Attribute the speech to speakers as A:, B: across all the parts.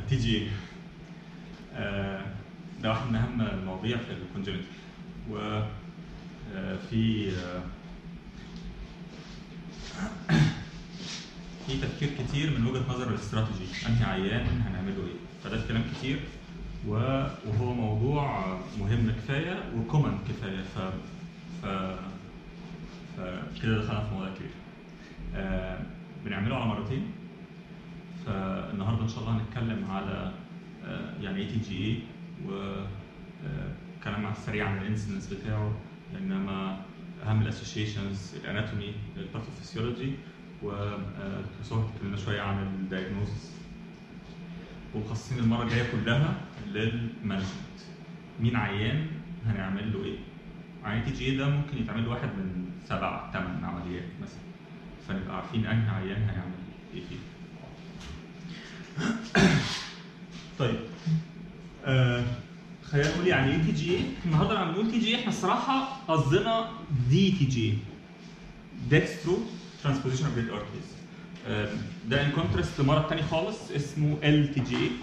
A: تي جي اي ده واحد من اهم المواضيع في الكونجنتال و آه، في آه، في تفكير كتير من وجهه نظر الاستراتيجي انهي عيان هنعمله ايه فده في كلام كتير و- وهو موضوع مهم كفايه وكومن كفايه ف ف فكده دخلنا في موضوع كبير آه، بنعمله على مرتين فالنهارده ان شاء الله هنتكلم على آه، يعني ايه تي جي اي وكلام على السريع عن الانسيدنس بتاعه انما اهم الاسوشيشنز الاناتومي الباثوفيسيولوجي ودكتور اتكلمنا شويه عن الدايجنوزس ومخصصين المره الجايه كلها للمانجمنت مين عيان هنعمل له ايه عيان تي جي اي ده ممكن يتعمل له واحد من سبع ثمان عمليات مثلا فنبقى عارفين انهي عيان هيعمل ايه فيه طيب آه خلينا نقول يعني ايه تي جي اي النهارده لما بنقول تي جي اي احنا الصراحه قصدنا دي تي جي اي ديكسترو ترانسبوزيشن اوف جريد ارتريز ده ان كونتراست لمرض تاني خالص اسمه ال تي جي اي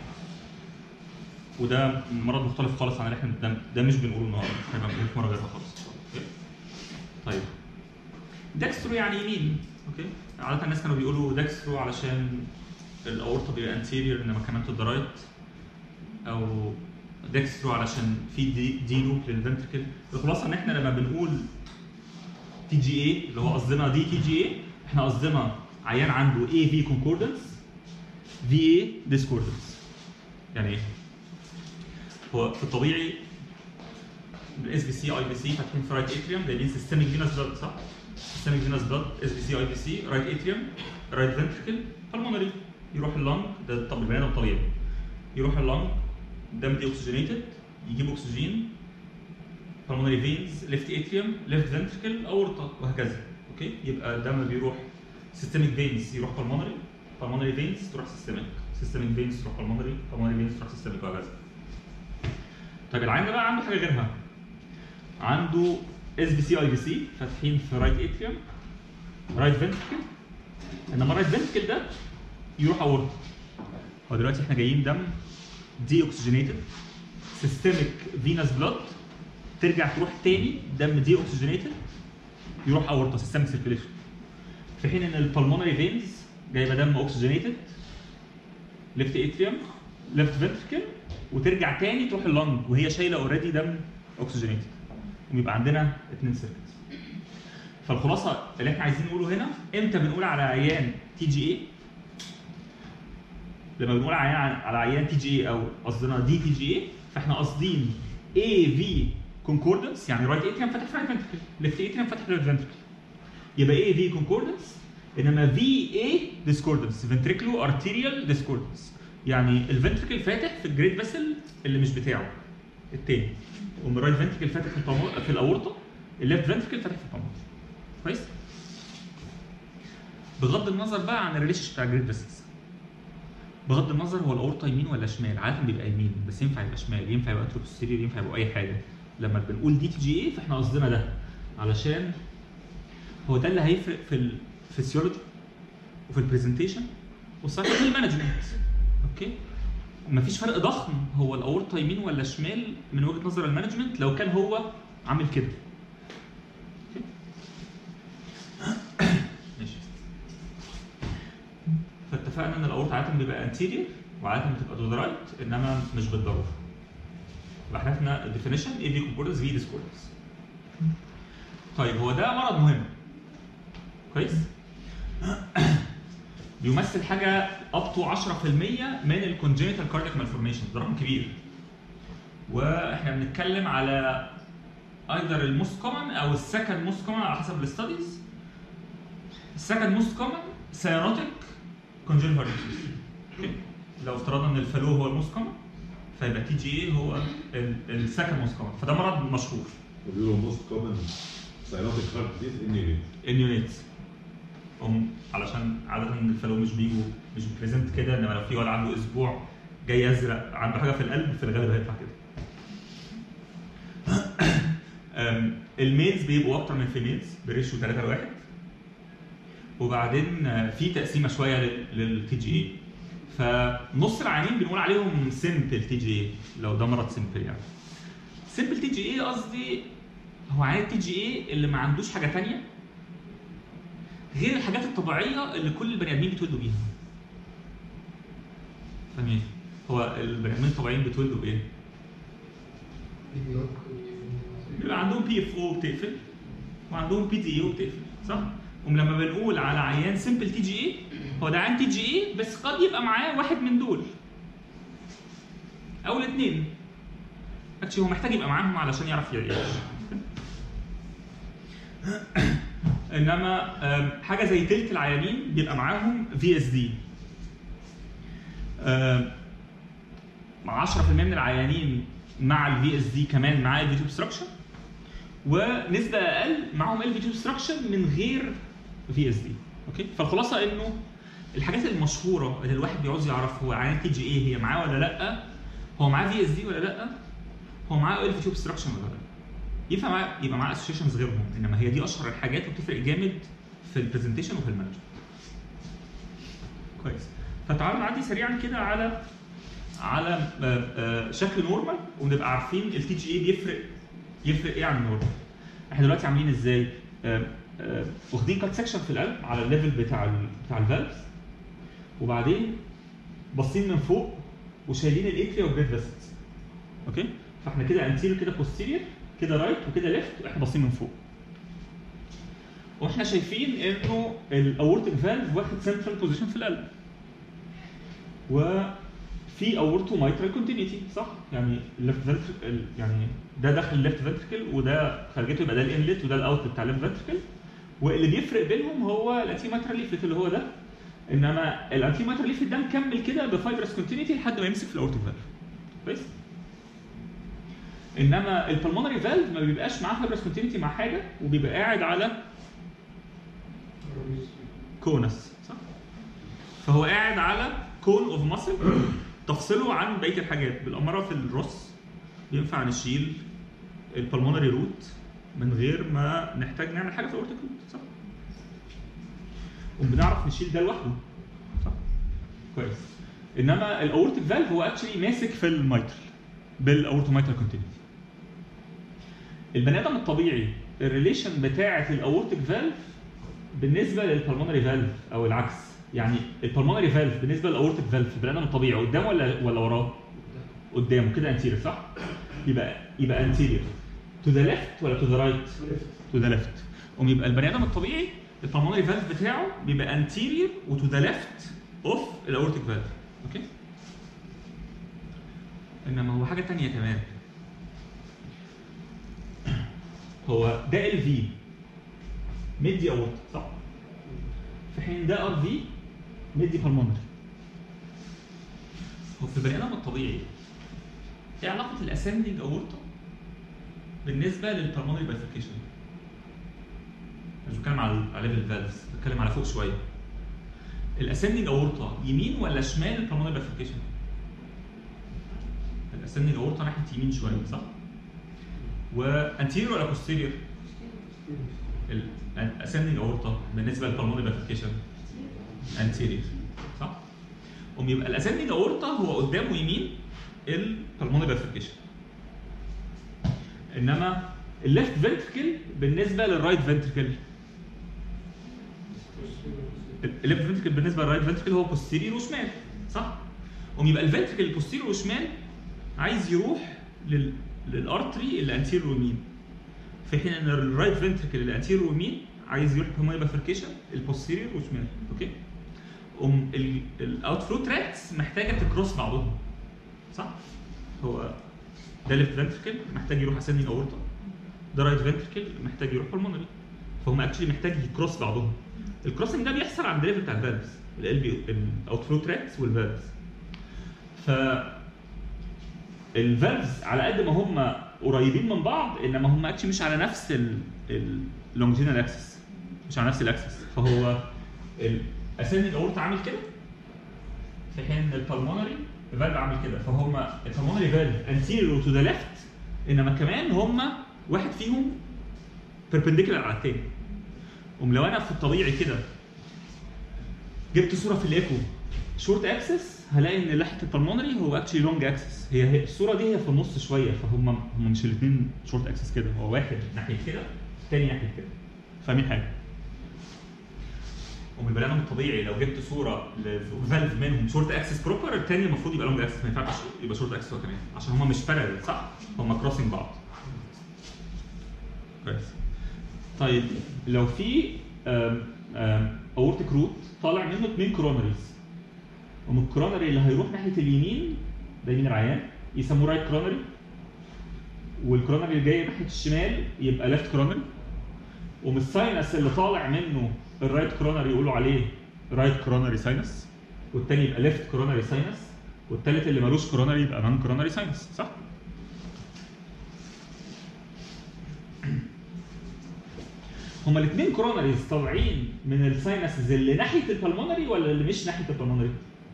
A: وده مرض مختلف خالص عن اللي احنا ده, ده مش بنقوله النهارده هيبقى بنقوله في مره غيرها خالص أوكي؟ طيب ديكسترو يعني يمين اوكي عاده الناس كانوا بيقولوا ديكسترو علشان الاورطه بيبقى انتيريور انما كمان تو ذا رايت او ديكسترو علشان في دي, دي لوب للفنتركل الخلاصه ان احنا لما بنقول تي جي اي اللي هو قصدنا دي تي جي اي احنا قصدنا عيان عنده اي في كونكوردنس في اي ديسكوردنس يعني ايه؟ هو في الطبيعي الاس بي سي اي بي سي فاتحين في رايت اتريوم جايبين سيستميك فينس بلاد صح؟ سيستميك فينس بلاد اس بي سي اي بي سي رايت اتريوم رايت فنتركل بالمونري يروح اللنج ده طب البني ادم الطبيعي يروح اللنج الدم دي اوكسجينيتد يجيب اكسجين pulmonary veins left atrium left ventricle اورطه وهكذا اوكي يبقى الدم بيروح systemic veins يروح pulmonary pulmonary veins تروح systemic systemic veins تروح pulmonary pulmonary veins تروح systemic وهكذا طيب العين ده بقى عنده حاجه غيرها عنده اس بي سي اي بي سي فاتحين في رايت اتريوم رايت فنتركل انما الرايت فنتركل ده يروح اورطه هو دلوقتي احنا جايين دم دي اوكسجينيتد سيستميك فينس بلاد ترجع تروح تاني دم دي اوكسجينيتد يروح اورطه سيستميك سيركيليشن في حين ان البلمونري فينز جايبه دم اوكسجينيتد ليفت اتريوم ليفت فنتركل وترجع تاني تروح اللنج وهي شايله اوريدي دم اوكسجينيتد ويبقى عندنا اثنين سيركتس فالخلاصه اللي احنا عايزين نقوله هنا امتى بنقول على عيان تي جي اي لما بنقول على عيان على عيان تي جي اي او قصدنا دي تي جي اي فاحنا قاصدين اي في كونكوردنس يعني رايت اتريوم فاتح في رايت فنتركل ليفت اتريوم فاتح في ليفت فنتركل يبقى اي في كونكوردنس انما في اي ديسكوردنس فنتريكلو ارتيريال ديسكوردنس يعني الفنتركل فاتح في الجريد فيسل اللي مش بتاعه التاني ومن الرايت فنتركل فاتح في البامو... في الاورطه الليفت فنتركل فاتح في البامو كويس بغض النظر بقى عن الريليشن بتاع الجريد فيسلز بغض النظر هو الاورطه يمين ولا شمال عاده بيبقى يمين بس ينفع يبقى شمال ينفع يبقى انتروبوستيريور ينفع يبقى اي حاجه لما بنقول دي تي جي اي فاحنا قصدنا ده علشان هو ده اللي هيفرق في الفسيولوجي وفي البرزنتيشن والصراحه في المانجمنت اوكي مفيش فرق ضخم هو الاورطه يمين ولا شمال من وجهه نظر المانجمنت لو كان هو عامل كده أوكي؟ ماشي فاتفقنا ان الاورطه عاده بيبقى انتيريور وعاده بتبقى تو ذا رايت انما مش بالضروره يبقى احنا عرفنا الديفينيشن ايه في كونكوردنس في ديسكوردنس طيب هو ده مرض مهم كويس بيمثل حاجه اب تو 10% من الكونجنتال كاردياك مالفورميشن ده رقم كبير واحنا بنتكلم على ايذر الموست كومن او السكند موست كومن على حسب الستاديز السكند موست كومن سيانوتيك كونجنتال هارت لو افترضنا ان الفالو هو الموست كومن فيبقى تي جي اي هو السكند موست كومن فده مرض مشهور
B: وبيقولوا موست كومن ساينوتيك هارت ديز انيبيت
A: النيونيتس هم علشان عاده الفالو مش بيجوا مش بريزنت كده انما لو في ولد عنده اسبوع جاي يزرق عنده حاجه في القلب في الغالب هيطلع كده أم، الميلز بيبقوا اكتر من الفيميلز بريشيو 3 لواحد وبعدين آه، في تقسيمه شويه للتي جي اي فنص العيانين بنقول عليهم سمبل تي جي اي لو ده مرض سمبل يعني سمبل تي جي اي قصدي هو عيان تي جي اي اللي ما عندوش حاجه تانية غير الحاجات الطبيعيه اللي كل البني ادمين بيتولدوا بيها فاهمين هو البني ادمين الطبيعيين بيتولدوا بايه؟ بيبقى عندهم بي اف او بتقفل وعندهم بي دي اي وبتقفل صح؟ ولما بنقول على عيان سمبل تي جي اي هو ده عيان تي جي اي بس قد يبقى معاه واحد من دول او الاثنين اكشلي هو محتاج يبقى معاهم علشان يعرف يعيش انما آم، حاجه زي تلت العيانين بيبقى معاهم في اس دي مع 10% من العيانين مع الفي اس دي كمان مع الفي اوبستراكشن ونسبه اقل معاهم ال في اوبستراكشن من غير في اس دي اوكي فالخلاصه انه الحاجات المشهوره اللي الواحد بيعوز يعرف هو عيان تي جي ايه هي معاه ولا لا هو معاه في اس دي ولا لا هو معاه ال في اوبستراكشن ولا لا ينفع معاه يبقى معاه اسوشيشنز غيرهم انما هي دي اشهر الحاجات وبتفرق جامد في البرزنتيشن وفي المانجمنت كويس فتعالوا نعدي سريعا كده على على آه، آه، شكل نورمال ونبقى عارفين التي جي اي بيفرق يفرق ايه عن النورمال احنا دلوقتي عاملين ازاي آه، آه، واخدين كات سكشن في القلب على الليفل بتاع ال بتاع الفالفز وبعدين باصين من فوق وشايلين الاتريا والجريد فيسلز اوكي فاحنا كده انتيريور كده بوستيريور كده رايت وكده ليفت واحنا باصين من فوق واحنا شايفين انه الاورتيك فالف واخد سنترال بوزيشن في القلب وفي اورتو مايترال كونتينيتي صح يعني الليفت فنتركل يعني ده داخل الليفت فنتركل وده خارجته يبقى ده الانلت وده الاوت بتاع الليفت فنتركل واللي بيفرق بينهم هو الانتي مايترال ليفلت اللي هو ده انما الانتي مايترال ليفلت ده مكمل كده بفايبرس كونتينيتي لحد ما يمسك في الاورتيك فالف كويس انما البلمونري فالف ما بيبقاش معاه فايبرس كونتينيتي مع حاجه وبيبقى قاعد على كونس صح فهو قاعد على كون اوف ماسل تفصله عن بقيه الحاجات بالاماره في الرص ينفع نشيل البلمونري روت من غير ما نحتاج نعمل حاجه في الاورتيك روت صح وبنعرف نشيل ده لوحده صح كويس انما الاورتيك فالف هو اكشلي ماسك في الميترال بالاورتو ميترال كونتينيتي البني ادم الطبيعي الريليشن بتاعه الاورتيك فالف بالنسبه للبلمونري فالف او العكس يعني البلمونري فالف بالنسبه للاورتيك فالف البني ادم الطبيعي قدامه ولا ولا وراه؟ قدامه كده انتيرير صح؟ يبقى يبقى انتيرير تو ذا ليفت ولا تو ذا رايت؟ تو ذا ليفت قوم يبقى البني ادم الطبيعي البلمونري فالف بتاعه بيبقى انتيرير وتو ذا ليفت اوف الاورتيك فالف اوكي؟ انما هو حاجه ثانيه كمان هو ده ال في مدي اورت صح؟ في حين ده ار في مدي بالمونري هو في البني ادم الطبيعي ايه علاقه الاسندنج اورتا بالنسبه للبلمونري بايفيكيشن؟ مش بتكلم على على ليفل فالفز بتكلم على فوق شويه الاسندنج اورتا يمين ولا شمال البلمونري بايفيكيشن؟ الاسندنج اورتا ناحيه يمين شويه صح؟ وانتيريور ولا بوستيريور؟ الاسندنج اورتا بالنسبه للبلمونري بايفيكيشن انتيريور صح؟ قوم يبقى الاسندنج اورتا هو قدامه يمين البلمونري بايفيكيشن انما الليفت فنتركل بالنسبه للرايت فنتركل الليفت فنتركل بالنسبه للرايت فنتركل هو بوستيريور وشمال صح؟ قوم يبقى الفنتركل البوستيريور وشمال عايز يروح لل للارتري اللي انتيريور ويمين في حين ان الرايت فنتركل اللي انتيريور ويمين عايز يروح بماي بافركيشن البوستيريور وشمال اوكي قوم الاوت فلو تراكس محتاجه تكروس بعضهم صح هو ده ليفت فنتركل محتاج يروح اسندنج اورتا ده رايت فنتركل محتاج يروح بالمونري فهم اكشلي محتاج يكروس بعضهم الكروسنج ده بيحصل عند الليفل بتاع الفالفز ال بي الاوت فلو تراكس والفالفز ف الفالفز على قد ما هم قريبين من بعض انما هم اكشلي مش على نفس اللونجينال اكسس مش على نفس الاكسس فهو الاسندنج اورتا عامل كده في حين البلمونري فالف عامل كده فهم البلمونري فالف انتيريور تو ذا ليفت انما كمان هم واحد فيهم بيربنديكولار على التاني قوم لو انا في الطبيعي كده جبت صوره في الايكو شورت اكسس هلاقي ان ناحيه البلمونري هو اكشلي لونج اكسس هي هي الصوره دي هي في النص شويه فهم هم مش الاثنين شورت اكسس كده هو واحد ناحيه كده الثاني ناحيه كده فاهمين حاجه ومن البني ادم الطبيعي لو جبت صوره لفالف منهم شورت اكسس بروبر الثاني المفروض يبقى لونج اكسس ما ينفعش يبقى شورت اكسس هو كمان عشان هم مش بارallel صح؟ هم كروسنج بعض كويس طيب لو في اورتيك روت طالع منه اثنين كرونريز ومن الكرونري اللي هيروح ناحيه اليمين ده يمين العيان يسموه رايت كرونري والكرونري اللي جاي ناحيه الشمال يبقى ليفت كرونري ومن الساينس اللي طالع منه الرايت كرونري يقولوا عليه رايت كرونري ساينس والتاني يبقى ليفت كرونري ساينس والتالت اللي ملوش كرونري يبقى نون كرونري ساينس صح؟ هما الاثنين كرونريز طالعين من الساينسز اللي ناحيه البلمونري ولا اللي مش ناحيه البلمونري؟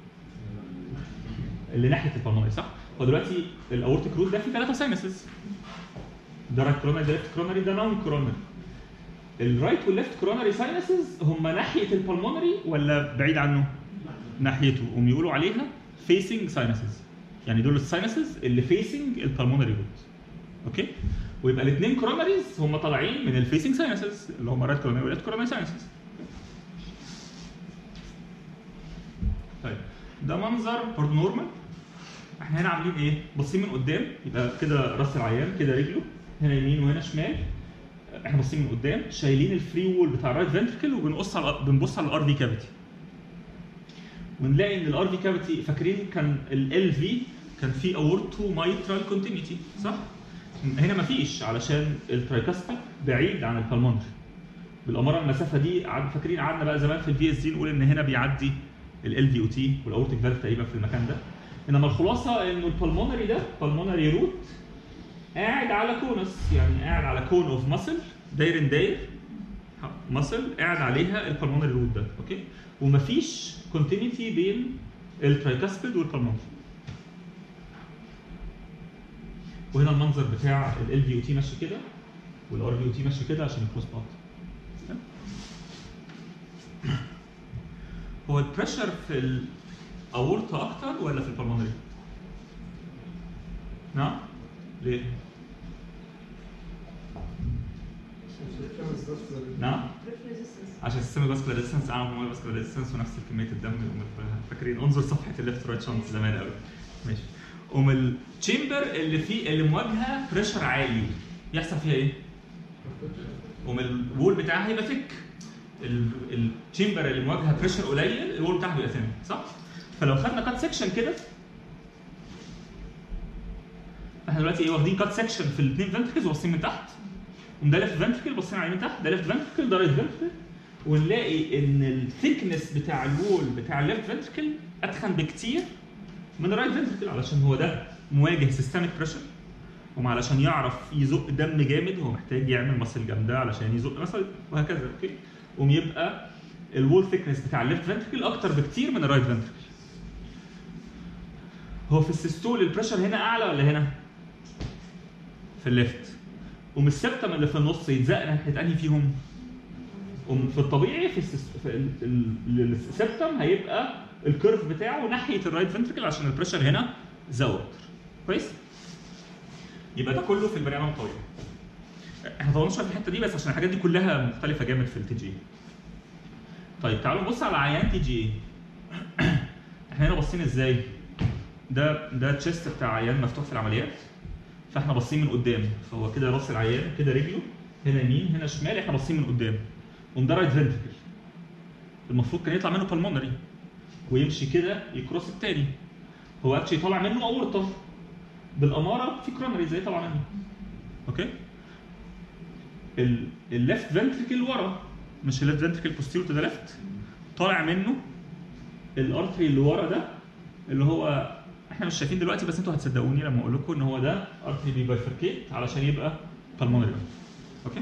A: اللي ناحيه البلمونري صح؟ هو دلوقتي الاورتيك روت ده فيه ثلاثه ساينسز ده رايت كرونري ده ليفت كرونري ده نون كرونري الرايت والليفت كرونري ساينسز هم ناحيه البلمونري ولا بعيد عنه؟ ناحيته هم يقولوا عليها فيسنج ساينسز يعني دول الساينسز اللي فيسنج البلمونري روت اوكي ويبقى الاثنين كرونريز هم طالعين من الفيسنج ساينسز اللي هم رايت كرونري وليفت كرونري ساينسز طيب ده منظر برضه نورمال احنا هنا عاملين ايه؟ باصين من قدام يبقى كده راس العيان كده رجله هنا يمين وهنا شمال احنا باصين من قدام شايلين الفري وول بتاع الرايت فنتركل وبنقص على بنبص على الار في كافيتي ونلاقي ان الار في كافيتي فاكرين كان ال في كان في اورتو مايترال كونتينيتي صح؟ هنا مفيش علشان الترايكاسبيد بعيد عن البلمونري بالاماره المسافه دي قعد- فاكرين قعدنا بقى زمان في الفي اس دي نقول ان هنا بيعدي ال في او تي والاورتيك فالف تقريبا في المكان ده انما الخلاصه انه البلمونري ده بالمونري روت قاعد على كونس يعني قاعد على كون اوف ماسل داير داير ماسل قاعد عليها البلمونري روت ده اوكي ومفيش كونتينيتي بين الترايكاسبيد والبلمونري وهنا المنظر بتاع ال في او تي ماشي كده والار في او تي ماشي كده عشان يكروس بعض هو البريشر في الاورطه اكتر ولا في البلمونري؟ نعم؟ ليه؟ نعم؟ عشان السيستم فاسكولار ريزيستنس اعلى من فاسكولار ريزيستنس ونفس كميه الدم يقوم فاكرين انظر صفحه الليفت رايت شانت زمان قوي ماشي قوم التشامبر اللي فيه اللي مواجهه بريشر عالي يحصل فيها ايه؟ قوم الوول بتاعها هيبقى ثيك التشامبر اللي مواجهه بريشر قليل الوول بتاعها بيبقى ثين صح؟ فلو خدنا كات سكشن كده احنا دلوقتي ايه واخدين كات سكشن في الاثنين فنتركلز وباصين من تحت قوم ده ليفت فنتركل باصين عليه من تحت ده ليفت فنتركل ده رايت فنتركل ونلاقي ان الثيكنس بتاع الوول بتاع الليفت فنتركل اتخن بكتير من الرايت فنتركل علشان هو ده مواجه سيستميك بريشر وما علشان يعرف يزق دم جامد هو محتاج يعمل ماسل جامده علشان يزق مثلا وهكذا اوكي قوم يبقى الوول ثيكنس بتاع الليفت فنتركل اكتر بكتير من الرايت فنتركل هو في السيستول البريشر هنا اعلى ولا هنا؟ في الليفت قوم السبتم اللي في النص يتزق ناحيه انهي فيهم؟ قوم في الطبيعي في, السيس... في ال... ال... السبتم هيبقى الكيرف بتاعه ناحيه الرايت فنتركل عشان البريشر هنا زود كويس؟ يبقى ده كله في البني ادم الطبيعي. احنا طولنا شويه في الحته دي بس عشان الحاجات دي كلها مختلفه جامد في التي جي. طيب تعالوا نبص على عيان تي جي احنا هنا باصين ازاي؟ ده ده تشيست بتاع عيان مفتوح في العمليات فاحنا باصين من قدام فهو كده راس العيان كده رجله هنا يمين هنا شمال احنا باصين من قدام قوم ده رايت فنتركل المفروض كان يطلع منه بالمونري ويمشي كده يكروس التاني هو اكشلي طالع منه اورطه بالاماره في كرونري زي طالع منه اوكي الليفت فنتركل ورا مش الليفت فنتركل بوستيريور تو ذا ليفت طالع منه الارتري اللي ورا ده اللي هو احنا مش شايفين دلوقتي بس انتوا هتصدقوني لما اقول لكم ان هو ده ارتري بيبايفركيت علشان يبقى بالمونري اوكي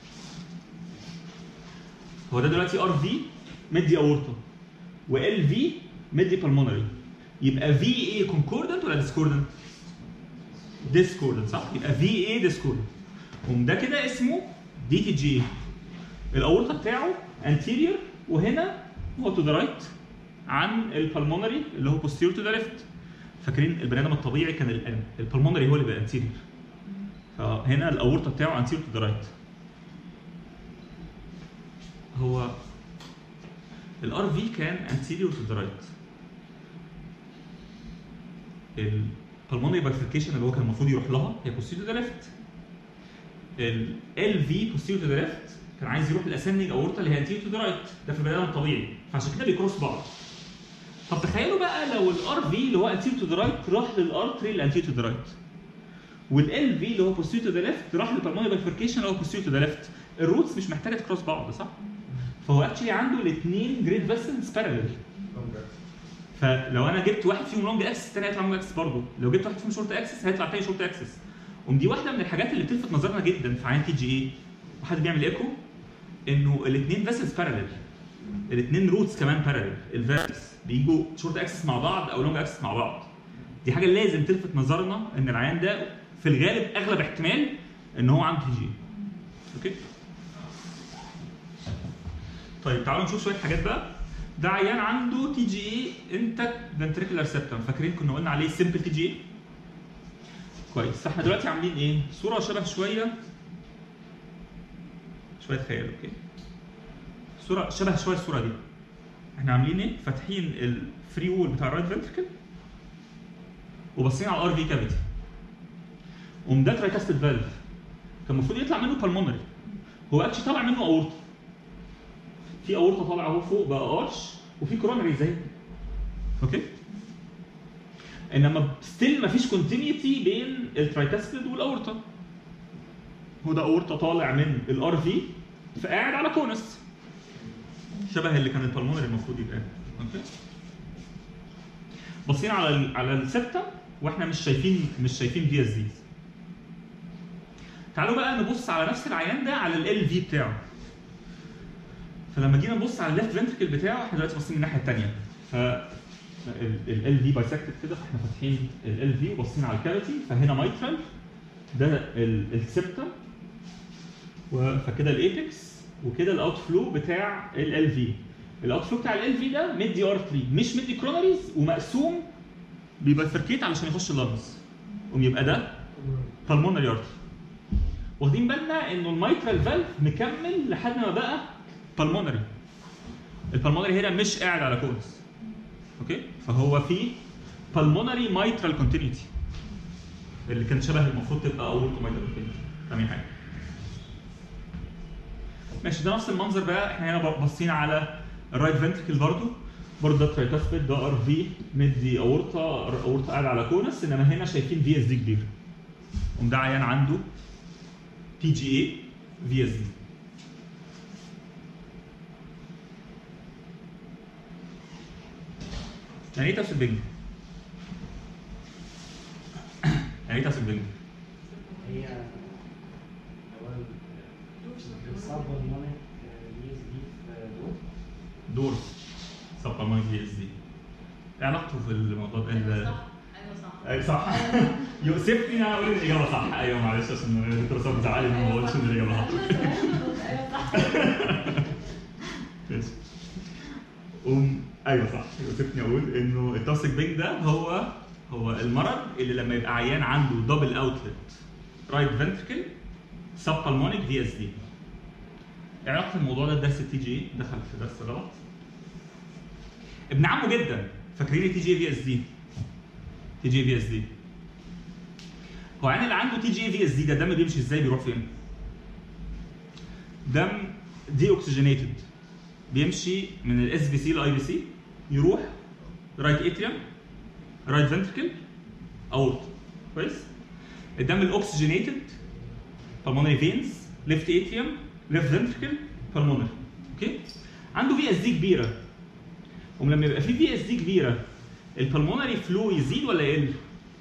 A: هو ده دلوقتي ار في مدي اورطه وال في مدي بالمونري يبقى في اي كونكوردنت ولا ديسكوردنت؟ ديسكوردنت صح؟ يبقى في اي ديسكوردنت وده كده اسمه دي تي جي الاورطه بتاعه انتيريور وهنا هو تو ذا رايت عن البلمونري اللي هو posterior to the left فاكرين البني ادم الطبيعي كان ال- البلمونري هو اللي بيبقى anterior فهنا الاورطه بتاعه anterior to the right هو الار في كان anterior to the right البلمونري bifurcation اللي هو كان المفروض يروح لها هي posterior to the left ال LV posterior to the left كان عايز يروح الاسندنج اورتا اللي هي anterior to the right ده في البني ادم الطبيعي فعشان كده بيكروس بعض طب تخيلوا بقى لو الار في اللي هو anterior to the right راح للارتري اللي anterior to the right والال في اللي هو posterior to the left راح للبلمونري bifurcation اللي هو posterior to the left الروتس مش محتاجه تكروس بعض صح؟ فهو اكشلي عنده الاثنين جريد فيسلز بارالل فلو انا جبت واحد فيهم لونج اكسس الثاني هيطلع لونج اكسس برضه لو جبت واحد فيهم شورت اكسس هيطلع الثاني شورت اكسس ودي واحده من الحاجات اللي بتلفت نظرنا جدا في عيان تي جي اي وحد بيعمل ايكو انه الاثنين فيسلز بارالل الاثنين روتس كمان بارالل الفيرس بيجوا شورت اكسس مع بعض او لونج اكسس مع بعض دي حاجه لازم تلفت نظرنا ان العيان ده في الغالب اغلب احتمال ان هو عنده تي جي اوكي طيب تعالوا نشوف شويه حاجات بقى ده عيان عنده تي جي اي انتك فنتريكولار سيبتم فاكرين كنا قلنا عليه سمبل تي جي اي كويس فاحنا دلوقتي عاملين ايه صوره شبه شويه شويه خيال اوكي صوره شبه شويه الصوره دي احنا عاملين ايه فاتحين الفري وول بتاع الرايت فنتريكل وباصين على الار في كافيتي قوم ده ترايكاستد فالف كان المفروض يطلع منه بالمونري هو اكشلي طالع منه اورطه في اورطه طالعه اهو فوق بقى ارش وفي كورونري زي اوكي انما ستيل مفيش كونتينيتي بين الترايكاسبيد والاورطه هو ده اورطه طالع من الار في فقاعد على كونس شبه اللي كان البلمونري المفروض يبقى اوكي باصين على ال على السبتة واحنا مش شايفين مش شايفين في اس ديز تعالوا بقى نبص على نفس العيان ده على ال في بتاعه فلما جينا نبص على الليفت فنتركل بتاعه احنا دلوقتي باصين من الناحيه الثانيه ف ال في بايسكتد كده فاحنا فاتحين ال في وباصين على الكافيتي فهنا مايترال ده السبتم فكده الايبكس وكده الاوت فلو بتاع ال في الاوت فلو بتاع ال في ده مدي ارتري مش مدي كروناريز ومقسوم بيبايفركيت علشان يخش اللنز قوم يبقى ده بالمونري ارتري واخدين بالنا انه الميترال فالف مكمل لحد ما بقى بالمونري البالمونري هنا مش قاعد على كونس اوكي فهو في بالمونري مايترال كونتينيتي اللي كان شبه المفروض تبقى اورتو مايترال كونتينيتي فاهمين حاجه ماشي ده نفس المنظر بقى احنا هنا باصين على الرايت فنتركل برضو برضه ده ترايكاسبيد ده ار في مدي اورطه اورطه قاعد على كونس انما هنا شايفين في اس دي كبير قوم ده عيان عنده تي جي اي في اس دي يعني ايه تفسير بينج؟ يعني ايه تفسير بينج؟
C: هي هو الصعب والمونيك دي اس دي في دول
A: دور سبلمنت في اس دي ايه علاقته في الموضوع ده؟ ال-
D: ايوه صح ايوه صح
A: اي صح يؤسفني ان انا اقول الاجابه صح ايوه معلش عشان الدكتور بتزعلي ان ما بقولش ان الاجابه غلط
D: ايوه صح
A: ماشي. قوم ايوه صح يؤسفني اقول انه التوسك بينج ده هو هو المرض اللي لما يبقى عيان عنده دبل اوتلت رايت فنتركل سب بالمونيك في اس دي ايه علاقه الموضوع ده بدرس التي جي دخل في درس غلط ابن عمه جدا فاكرين تي جي في اس دي تي جي في اس دي هو عين اللي عنده تي جي في اس دي ده الدم بيمشي ازاي بيروح فين؟ دم دي اوكسجينيتد بيمشي من الاس بي سي لاي بي سي يروح رايت اتريوم رايت فنتركل اورت كويس الدم الاوكسجينيتد pulmonary فينز ليفت اتريوم ليفت فنتركل pulmonary اوكي عنده في اس دي كبيره ولما يبقى في في اس دي كبيره البلمونري فلو يزيد ولا يقل؟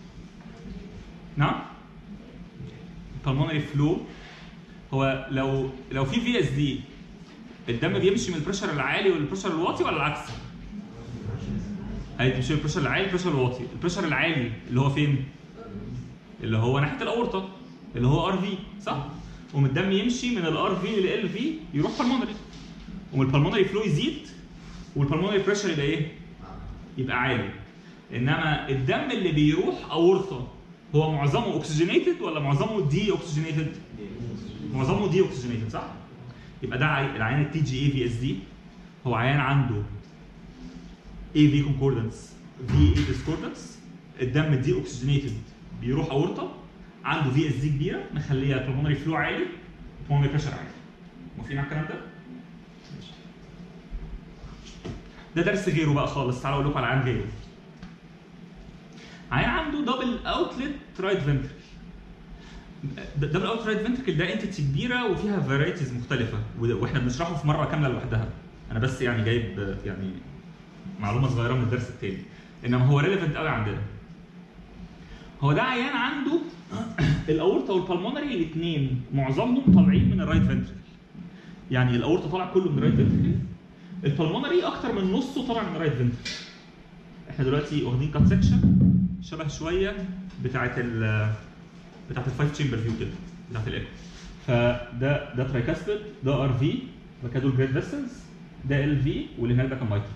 A: نعم؟ البلمونري فلو هو لو لو في في اس دي الدم بيمشي من البريشر العالي والبريشر الواطي ولا العكس؟ هيمشي من البريشر العالي والبريشر الواطي، البريشر العالي اللي هو فين؟ اللي هو ناحيه الاورطه اللي هو ار في صح؟ ومن الدم يمشي من الار في لل في يروح بالمونري ومن البلمونري فلو يزيد والبلمونري بريشر يبقى ايه؟ يبقى عالي انما الدم اللي بيروح اورطه هو معظمه اوكسجينيتد ولا معظمه دي اوكسجينيتد؟ معظمه دي اوكسجينيتد صح؟ يبقى ده عي- العيان التي جي اي في اس دي هو عيان عنده اي في كونكوردنس في اي ديسكوردنس الدم الدي اوكسجينيتد بيروح اورطه عنده في اس دي كبيره مخليه البلمونري فلو عالي البلمونري بريشر عالي موافقين على الكلام ده؟ ماشي. ده درس غيره بقى خالص تعالوا اقول لكم على عيان غيره عيان عنده دبل اوتلت رايت فنتركل دبل اوت رايت فنتركل ده انتيتي كبيره وفيها فرايتيز مختلفه وده- واحنا بنشرحه في مره كامله لوحدها انا بس يعني جايب يعني معلومه صغيره من الدرس التاني انما هو ريليفنت قوي عندنا هو ده عيان عنده الاورطه والبلمونري الاثنين معظمهم طالعين من الرايت فنتركل يعني الاورطه طالع كله من الرايت فنتركل البلمونري اكتر من نصه طالع من الرايت فنتركل احنا دلوقتي واخدين كات سكشن شبه شويه بتاعت ال بتاعت الفايف تشامبر فيو كده بتاعت الايكو فده ده ترايكاسبيد ده ار في بعد كده دول جريد فيسلز ده ال في واللي هناك ده كان مايتر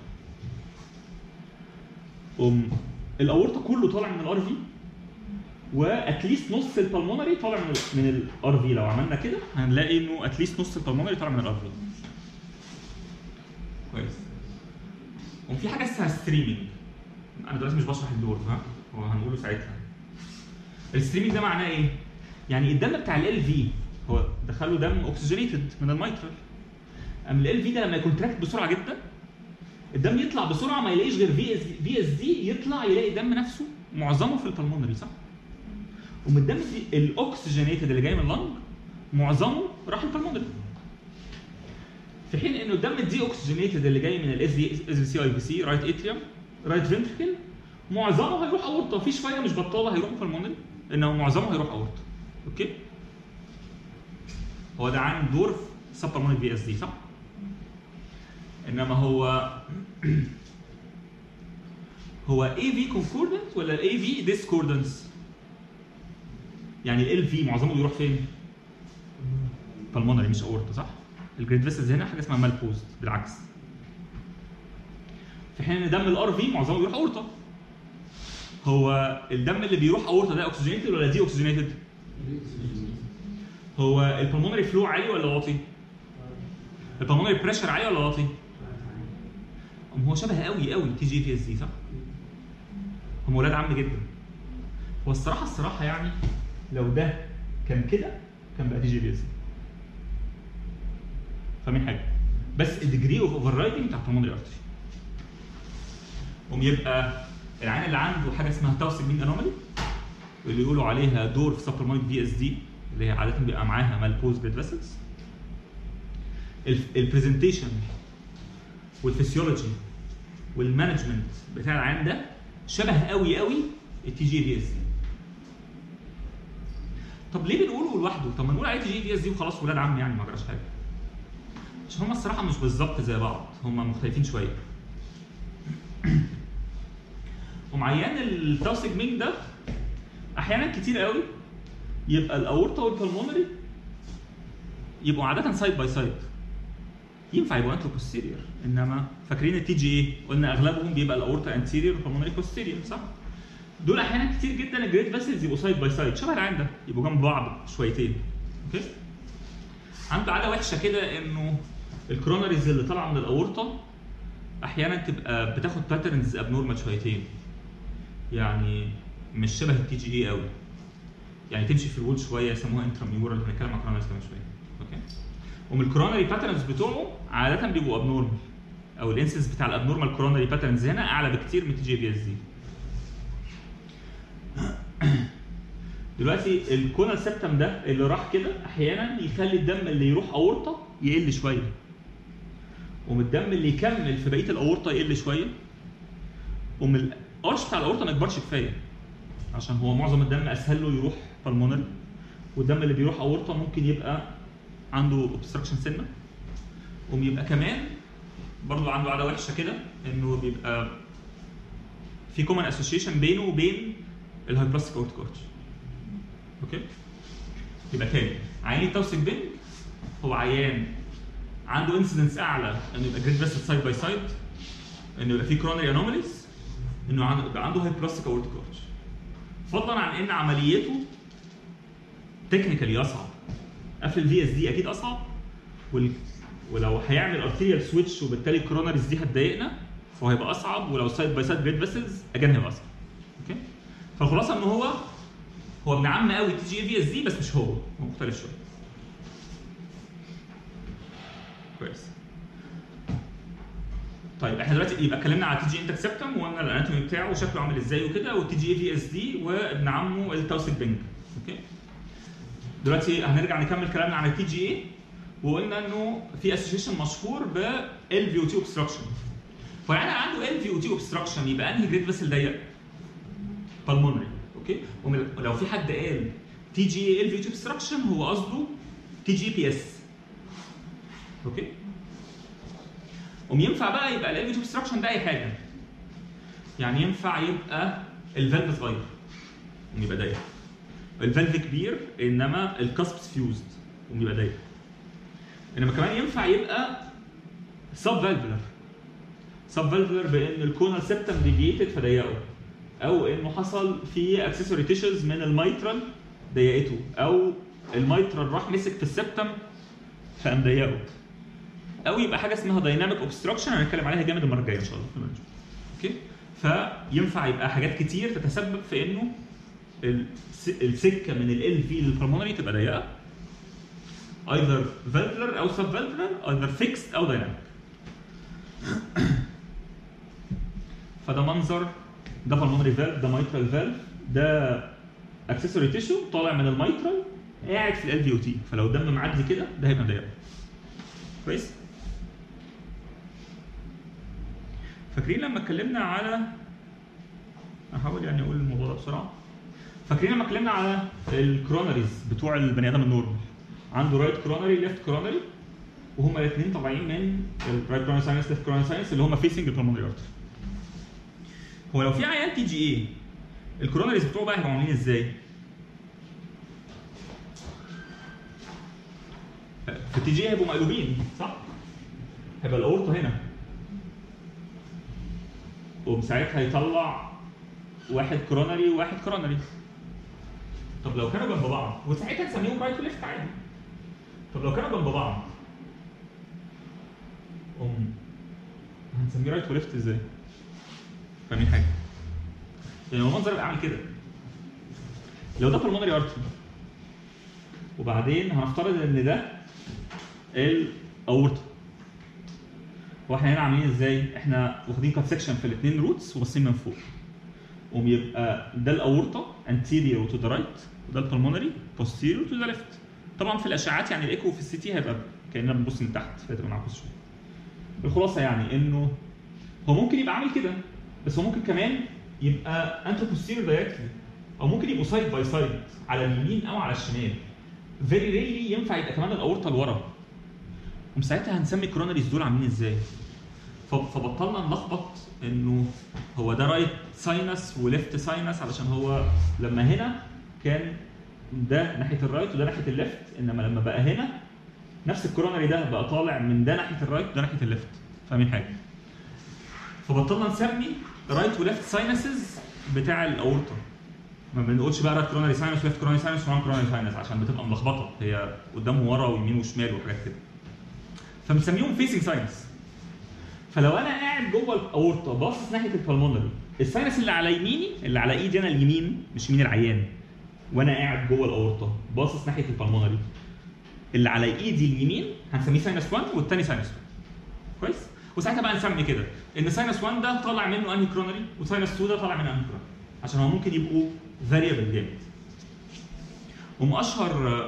A: أم الاورطه كله طالع من الار في واتليست نص البلمونري طالع من ال من الار في لو عملنا كده هنلاقي انه اتليست نص البلمونري طالع من الار في كويس وفي حاجه اسمها ستريمينج انا دلوقتي مش بشرح الدور ها هو هنقوله ساعتها الستريمينج ده معناه ايه؟ يعني الدم بتاع ال في هو دخله دم اوكسجينيتد من الميترال اما ال في ده لما يكونتراكت بسرعه جدا الدم يطلع بسرعه ما يلاقيش غير في اس في اس دي يطلع يلاقي الدم نفسه معظمه في البلمونري صح؟ ومن الدم دي الاكسجينيتد اللي جاي من اللنج معظمه راح البلمونري في حين انه الدم الدي اوكسجينيتد اللي جاي من الاس دي سي اي في سي رايت اتريوم رايت فنتركل معظمه هيروح اورطه في شويه مش بطاله هيروحوا بالمونري انما معظمه هيروح اورطه اوكي هو ده عن دور سبرمونري بي اس دي صح انما هو هو اي في كونكوردنت ولا الاي في ديسكوردنس يعني ال في معظمه بيروح فين بالمونري مش اورطه صح الجريد فيسلز هنا حاجه اسمها مالبوزد بالعكس في حين ان دم الار في معظمه بيروح اورطه هو الدم اللي بيروح اورطه ده اوكسجينيتد ولا دي اوكسجينيتد؟ هو البلمونري فلو عالي ولا واطي؟ البلمونري بريشر عالي ولا واطي؟ أم هو شبه قوي قوي تي جي في اس دي صح؟ هم ولاد عم جدا هو الصراحه الصراحه يعني لو ده كان كده كان بقى تي جي في اس دي فاهمين حاجه؟ بس الديجري اوف اوفر رايدنج بتاع البلمونري ارتري قوم يبقى العيان اللي عنده حاجه اسمها تاوسك مين انومالي واللي يقولوا عليها دور في سبلمنت بي اس دي اللي هي عاده بيبقى معاها مالبوز بلاد فيسلز البرزنتيشن والفسيولوجي والمانجمنت بتاع العيان ده شبه قوي قوي التي جي في اس دي طب ليه بنقوله لوحده؟ طب ما نقول عليه تي جي في اس دي وخلاص ولاد عم يعني ما جراش حاجه عشان هم الصراحه مش بالظبط زي بعض هم مختلفين شويه ومعيان التاوسيك مينج ده احيانا كتير قوي يبقى الاورطه والبلمونري يبقوا عاده سايد باي سايد ينفع يبقوا انترو بوستيريور انما فاكرين التي جي ايه قلنا اغلبهم بيبقى الاورطه انتيريور والبلمونري بوستيريور صح دول احيانا كتير جدا الجريد فاسلز يبقوا سايد باي سايد شبه العين ده يبقوا جنب بعض شويتين اوكي عنده عاده وحشه كده انه الكروناريز اللي طالعه من الاورطه احيانا تبقى بتاخد باترنز ابنورمال شويتين يعني مش شبه التي جي اي قوي يعني تمشي في الوول شويه يسموها انتراميورال هنتكلم عن كروناريز كمان شويه اوكي ومن الكروناري باترنز بتوعه عاده بيبقوا ابنورمال او الانسنس بتاع الابنورمال كروناري باترنز هنا اعلى بكتير من تي جي بي اس دي دلوقتي الكونال سيبتم ده اللي راح كده احيانا يخلي الدم اللي يروح اورطه يقل شويه ومن الدم اللي يكمل في بقيه الاورطه يقل شويه ومن الارش بتاع الاورطه ما يكبرش كفايه عشان هو معظم الدم اسهل له يروح بالمونري والدم اللي بيروح اورطه ممكن يبقى عنده اوبستراكشن سنه وبيبقى كمان برضه عنده عاده وحشه كده انه بيبقى في كومن اسوشيشن بينه وبين الهايبلاستيك اورتيكورتش اوكي يبقى تاني عيان التوسك بين هو عيان عنده انسيدنس اعلى انه يبقى جريد فيسل سايد باي سايد انه يبقى في كرونري انوماليز انه عن- يبقى عنده هايبلاستيك اورتيك ارش فضلا عن ان عمليته تكنيكالي اصعب قفل الفي اس دي اكيد اصعب وال... ولو هيعمل ارتيريال سويتش وبالتالي الكوروناريز دي هتضايقنا فهو هيبقى اصعب ولو سايد باي سايد جريد فيسلز اجان هيبقى اصعب اوكي فالخلاصه ان هو هو ابن عم قوي تي جي اي في اس دي بس مش هو هو مختلف شويه كويس طيب احنا دلوقتي يبقى اتكلمنا على تي جي انتك سيبتم وقلنا الاناتومي بتاعه وشكله عامل ازاي وكده والتي جي اي في اس دي وابن عمه التوسيك بينج اوكي دلوقتي هنرجع نكمل كلامنا عن التي جي اي وقلنا انه في اسوشيشن مشهور بال في او تي اوبستراكشن فيعني عنده ال في او تي اوبستراكشن يبقى انهي جريد فيسل ضيق؟ بالمونري اوكي ولو في حد قال تي جي اي ال في او تي اوبستراكشن هو قصده تي جي بي اس اوكي قوم ينفع بقى يبقى ال في اوبستراكشن ده اي حاجه يعني ينفع يبقى الفالف صغير قوم يبقى ضيق الفالف كبير انما الكاسبس فيوزد قوم يبقى ضيق انما كمان ينفع يبقى سب فالفولر سب فالفولر بان الكونال سيبتم ديفييتد فضيقه او انه حصل في اكسسوري تيشوز من الميترال ضيقته او الميترال راح مسك في السبتم فقام ضيقه او يبقى حاجه اسمها دايناميك اوبستراكشن هنتكلم عليها جامد المره الجايه ان شاء الله في المنهج. اوكي فينفع يبقى حاجات كتير تتسبب في انه الس- السكه من ال في للبلمونري تبقى ضيقه either valvular او sub valvular either fixed او dynamic فده منظر ده pulmonary valve ده mitral valve ده accessory tissue طالع من الميترال قاعد في ال في او تي فلو الدم معدي كده ده هيبقى ضيق كويس فاكرين لما اتكلمنا على احاول يعني اقول الموضوع ده بسرعه فاكرين لما اتكلمنا على الكرونريز بتوع البني ادم النورمال عنده رايت كرونري ليفت كرونري وهما الاثنين طالعين من الرايت كرونري ساينس ليفت كرونري ساينس اللي هما فيسنج البلمونري ارتري هو لو في عيان تي جي اي الكرونريز بتوعه بقى هيبقوا عاملين ازاي؟ في التي جي هيبقوا مقلوبين صح؟ هيبقى الاورطه هنا وساعتها يطلع واحد كرونري وواحد كرونري طب لو كانوا جنب بعض وساعتها نسميهم رايت وليفت عادي طب لو كانوا جنب بعض أم هنسميه رايت وليفت ازاي؟ فاهمين حاجه؟ يعني هو المنظر يبقى عامل كده لو ده pulmonary ارتري وبعدين هنفترض ان ده الاورطه واحنا هنا عاملين ازاي؟ احنا واخدين كات سكشن في الاثنين روتس وباصين من فوق قوم يبقى ده الاورطه anterior to the right وده البلمونري posterior to the left طبعا في الاشعاعات يعني الايكو في السي تي هيبقى كاننا بنبص من تحت فهتبقى معكوس شويه الخلاصه يعني انه هو ممكن يبقى عامل كده بس هو ممكن كمان يبقى انترو posterior دايركتلي او ممكن يبقوا سايد باي سايد على اليمين او على الشمال فيري ريلي ينفع يبقى كمان الاورطه لورا ومن ساعتها هنسمي الكوروناريز دول عاملين ازاي ف- فبطلنا نلخبط انه هو ده رايت ساينس وليفت ساينس علشان هو لما هنا كان ده ناحيه الرايت وده ناحيه الليفت انما لما بقى هنا نفس الكوروناري ده بقى طالع من ده ناحيه الرايت وده ناحيه الليفت فاهمين حاجه فبطلنا نسمي رايت وليفت ساينسز بتاع الاورطه ما بنقولش بقى رايت كوروناري ساينس وليفت كوروناري ساينس وران كوروناري ساينس عشان بتبقى ملخبطه هي قدام وورا ويمين وشمال وحاجات كده فبنسميهم فيسنج ساينس فلو انا قاعد جوه الاورطه باصص ناحيه البلمونري الساينس اللي على يميني اللي على ايدي انا اليمين مش يمين العيان وانا قاعد جوه الاورطه باصص ناحيه البلمونري اللي على ايدي اليمين هنسميه ساينس 1 والتاني ساينس 2 كويس وساعتها بقى نسمي كده ان ساينس 1 ده طالع منه انهي كرونري وساينس 2 ده طالع منه انهي كرونري عشان هو ممكن يبقوا فاريبل جامد وم اشهر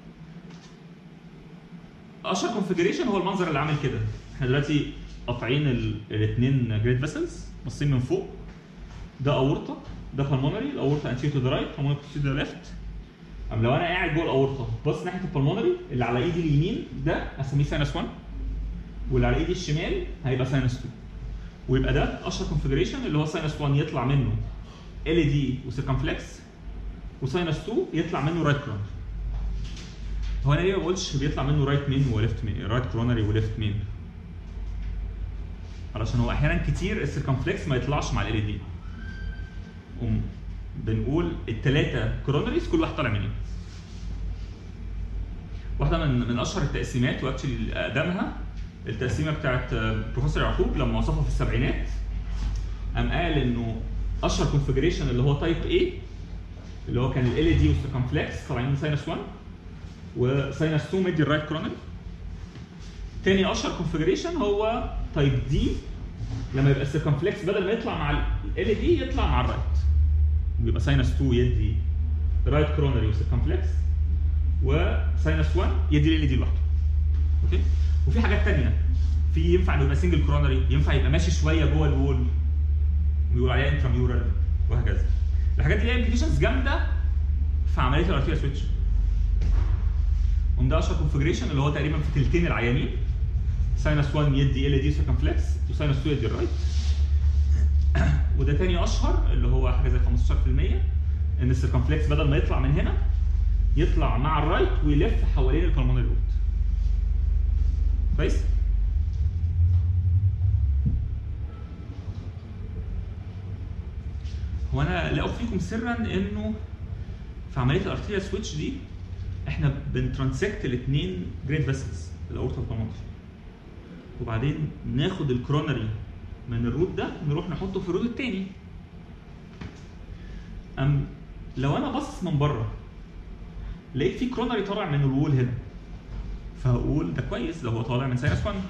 A: اشهر كونفجريشن هو المنظر اللي عامل كده احنا دلوقتي قاطعين الاثنين جريد فيسلز باصين من فوق ده اورطه ده بالمونري الاورطه انتيريور تو ذا رايت بالمونري تو ذا ليفت أم لو انا قاعد جوه الاورطه باصص ناحيه البلمونري اللي على ايدي اليمين ده هسميه ساينس 1 واللي على ايدي الشمال هيبقى ساينس 2 ويبقى ده اشهر كونفجريشن اللي هو ساينس 1 يطلع منه ال دي وسيركمفلكس وساينس 2 يطلع منه رايت كرونري هو انا ليه ما بقولش بيطلع منه رايت مين وليفت مين رايت كرونري وليفت مين علشان هو احيانا كتير السيركمفلكس ما يطلعش مع ال دي قوم بنقول الثلاثه كورونريز كل واحد طالع منين واحده من من اشهر التقسيمات واكشلي اقدمها التقسيمه بتاعت بروفيسور يعقوب لما وصفها في السبعينات قام قال انه اشهر كونفجريشن اللي هو تايب A اللي هو كان ال ال دي والسيركمفلكس طالعين من ساينس 1 وساينس 2 مدي الرايت كرونري تاني اشهر كونفجريشن هو تايب دي لما يبقى السيركمفلكس بدل ما يطلع مع ال دي يطلع مع الرايت بيبقى ساينس 2 يدي رايت كرونري وسيركمفلكس وساينس 1 يدي ال دي لوحده اوكي وفي حاجات تانية في ينفع يبقى سنجل كرونري ينفع يبقى ماشي شويه جوه الوول بيقول عليها انتراميورال وهكذا الحاجات دي ليها امبليكيشنز جامده في عمليه الارتيريا سويتش وده اشهر كونفجريشن اللي هو تقريبا في تلتين العيانين ساينس 1 يدي ال دي سيركمفلكس وساينس 2 يدي الرايت وده تاني اشهر اللي هو حاجه زي 15% ان السيركمفلكس بدل ما يطلع من هنا يطلع مع الرايت ويلف حوالين البلمونري رود كويس هو انا لا اخفيكم سرا انه في عمليه الارتيريا سويتش دي احنا بنترانسكت الاثنين جريد فيسلز الاورتا والبلمونري وبعدين ناخد الكرونري من الروت ده نروح نحطه في الروت الثاني أم لو انا باصص من بره لقيت في كرونري طالع من الوول هنا فهقول ده كويس ده هو طالع من ساينس 1